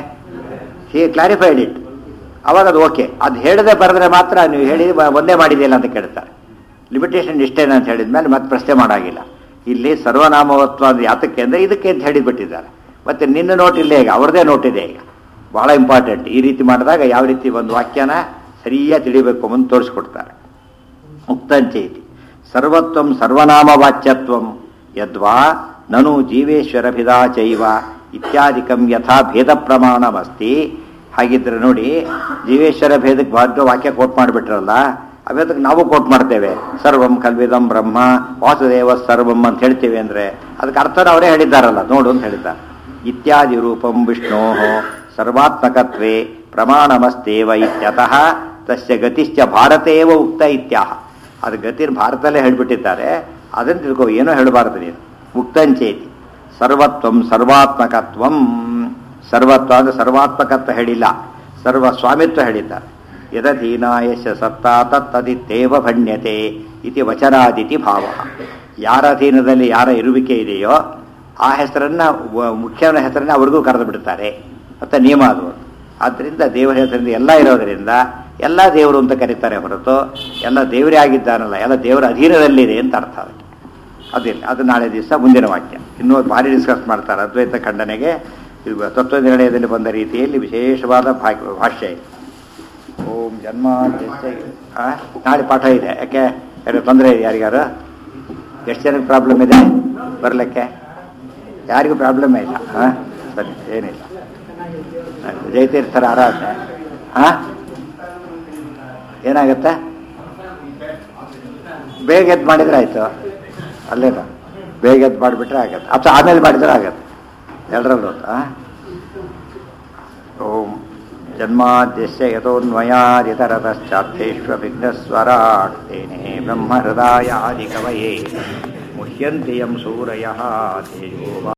ಹಿ ಕ್ಲಾರಿಫೈಡ್ ಇಟ್ ಅವಾಗ ಅದು ಓಕೆ ಅದು ಹೇಳದೆ ಬರೆದ್ರೆ ಮಾತ್ರ ನೀವು ಹೇಳಿ ಬ- ಒಂದೇ ಮಾಡಿದೆಯಲ್ಲ ಅಂತ ಕೇಳ್ತಾರೆ ಲಿಮಿಟೇಷನ್ ಇಷ್ಟೇನ ಅಂತ ಹೇಳಿದ ಮೇಲೆ ಮತ್ತೆ ಪ್ರಶ್ನೆ ಮಾಡಾಗಿಲ್ಲ ಇಲ್ಲಿ ಸರ್ವನಾಮವತ್ವ ಅದು ಯಾತಕ್ಕೆ ಅಂದರೆ ಇದಕ್ಕೆ ಅಂತ ಹೇಳಿಬಿಟ್ಟಿದ್ದಾರೆ ಮತ್ತೆ ನಿನ್ನ ನೋಟ್ ಇಲ್ಲೇ ಈಗ ಅವ್ರದ್ದೇ ನೋಟ್ ಇದೆ ಈಗ ಬಹಳ ಇಂಪಾರ್ಟೆಂಟ್ ಈ ರೀತಿ ಮಾಡಿದಾಗ ಯಾವ ರೀತಿ ಒಂದು ವಾಕ್ಯನ ಸರಿಯಾಗಿ ತಿಳಿಬೇಕು ಅಂತ ತೋರಿಸ್ಕೊಡ್ತಾರೆ ಮುಕ್ತಂಚೇತಿ ಸರ್ವತ್ವಂ ಸರ್ವನಾಮವಾಚ್ಯತ್ವಂ ಯದ್ವಾ ನನು ಜೀವೇಶ್ವರಭಿದಾ ಚೈವ ಇತ್ಯಾದಿಕಂ ಯಥಾ ಭೇದ ಪ್ರಮಾಣಮಸ್ತಿ ಹಾಗಿದ್ರೆ ನೋಡಿ ಜೀವೇಶ್ವರ ಭೇದಕ್ಕೆ ಭಾಗ್ಯ ವಾಕ್ಯ ಕೋಟ್ ಮಾಡಿಬಿಟ್ರಲ್ಲ ಅಭೇದಕ್ಕೆ ನಾವು ಕೋಟ್ ಮಾಡ್ತೇವೆ ಸರ್ವಂ ಕಲ್ವಿದಂ ಬ್ರಹ್ಮ ವಾಸುದೇವ ಸರ್ವಂ ಅಂತ ಹೇಳ್ತೇವೆ ಅಂದ್ರೆ ಅದಕ್ಕೆ ಅರ್ಥನ ಅವರೇ ಹೇಳಿದ್ದಾರಲ್ಲ ನೋಡು ಅಂತ ಹೇಳಿದ್ದಾರೆ ಇತ್ಯಾದಿ ರೂಪಂ ವಿಷ್ಣೋ ಸರ್ವಾತ್ಮಕತ್ವೇ ಪ್ರಮಾಣಮಸ್ತೇವ ಇತ್ಯತಃ ತಸ್ಯ ಗತಿಶ್ಚ ಭಾರತೇವ ಉಕ್ತ ಇತ್ಯಾಹ ಅದು ಗತಿ ಭಾರತದಲ್ಲೇ ಹೇಳ್ಬಿಟ್ಟಿದ್ದಾರೆ ಅದನ್ನು ತಿಳ್ಕೊ ಏನೋ ಹೇಳಬಾರದು ನೀನು ಮುಕ್ತಂಚೇತಿ ಸರ್ವತ್ವಂ ಸರ್ವಾತ್ಮಕತ್ವಂ ಸರ್ವತ್ವ ಅಂದ್ರೆ ಸರ್ವಾತ್ಮಕತ್ವ ಹೇಳಿಲ್ಲ ಸರ್ವ ಸ್ವಾಮಿತ್ವ ಹೇಳಿದ್ದಾರೆ ಯದಧೀನಾಯಶ ಸತ್ತಾ ತತ್ತದಿತ್ತೇವ ಭಣ್ಯತೆ ಇತಿ ವಚನಾದಿತಿ ಭಾವ ಯಾರ ಅಧೀನದಲ್ಲಿ ಯಾರ ಇರುವಿಕೆ ಇದೆಯೋ ಆ ಹೆಸರನ್ನ ವ- ಮುಖ್ಯನ ಹೆಸರನ್ನ ಅವ್ರಿಗೂ ಕರೆದು ಬಿಡ್ತಾರೆ ಮತ್ತೆ ನಿಯಮ ಅದು ಆದ್ದರಿಂದ ದೇವರ ಹೆಸರಿಂದ ಎಲ್ಲ ಇರೋದರಿಂದ ಎಲ್ಲ ದೇವರು ಅಂತ ಕರೀತಾರೆ ಹೊರತು ಎಲ್ಲ ದೇವರೇ ಆಗಿದ್ದಾನಲ್ಲ ಎಲ್ಲ ದೇವರ ಅಧೀನದಲ್ಲಿದೆ ಅಂತ ಅರ್ಥ ಅದಕ್ಕೆ ಅದಿಲ್ಲ ಅದು ನಾಳೆ ದಿವಸ ಮುಂದಿನ ವಾಕ್ಯ ಇನ್ನೂ ಭಾರಿ ಡಿಸ್ಕಸ್ ಮಾಡ್ತಾರೆ ಅದ್ವೈತ ಖಂಡನೆಗೆ ಇದು ತತ್ವ ನಿರ್ಣಯದಲ್ಲಿ ಬಂದ ರೀತಿಯಲ್ಲಿ ವಿಶೇಷವಾದ ಭಾ- ಭಾಷ್ಯ ಇದೆ ಓಂ ಜನ್ಮ ಆ, ನಾಳೆ ಪಾಠ ಇದೆ ಯಾಕೆ ಯಾರು ತೊಂದರೆ ಇದೆ ಯಾರಿಗಾರು ಎಷ್ಟು ಜನಕ್ಕೆ ಪ್ರಾಬ್ಲಮ್ ಇದೆ ಬರಲಿಕ್ಕೆ ಯಾರಿಗೂ ಪ್ರಾಬ್ಲಮ್ ಇಲ್ಲ ಹಾಂ ಸರಿ ಏನಿಲ್ಲ ಜಯತೀರ್ಥರ ಆರಾಧನೆ ಹಾಂ ಏನಾಗುತ್ತೆ ಬೇಗ ಎದ್ದು ಮಾಡಿದ್ರೆ ಆಯಿತು ಅಲ್ಲೇನ ಬೇಗ ಎದ್ದು ಮಾಡಿಬಿಟ್ರೆ ಆಗತ್ತೆ ಅಥವಾ ಆಮೇಲೆ ಮಾಡಿದ್ರೆ ಆಗತ್ತೆ ಎರಡರಲ್ಲೂ ಹಾಂ ಓಂ ಜನ್ಮಾದ್ಯಸ್ಯ ಯಥೋನ್ಮಯಾದಿತರತಶ್ಚಾರ್ಥೇष्वभिघ्नस्वराट् तेने ब्रह्महृदायादिकवये मुह्यन्ति यं सूरयः तेजो वा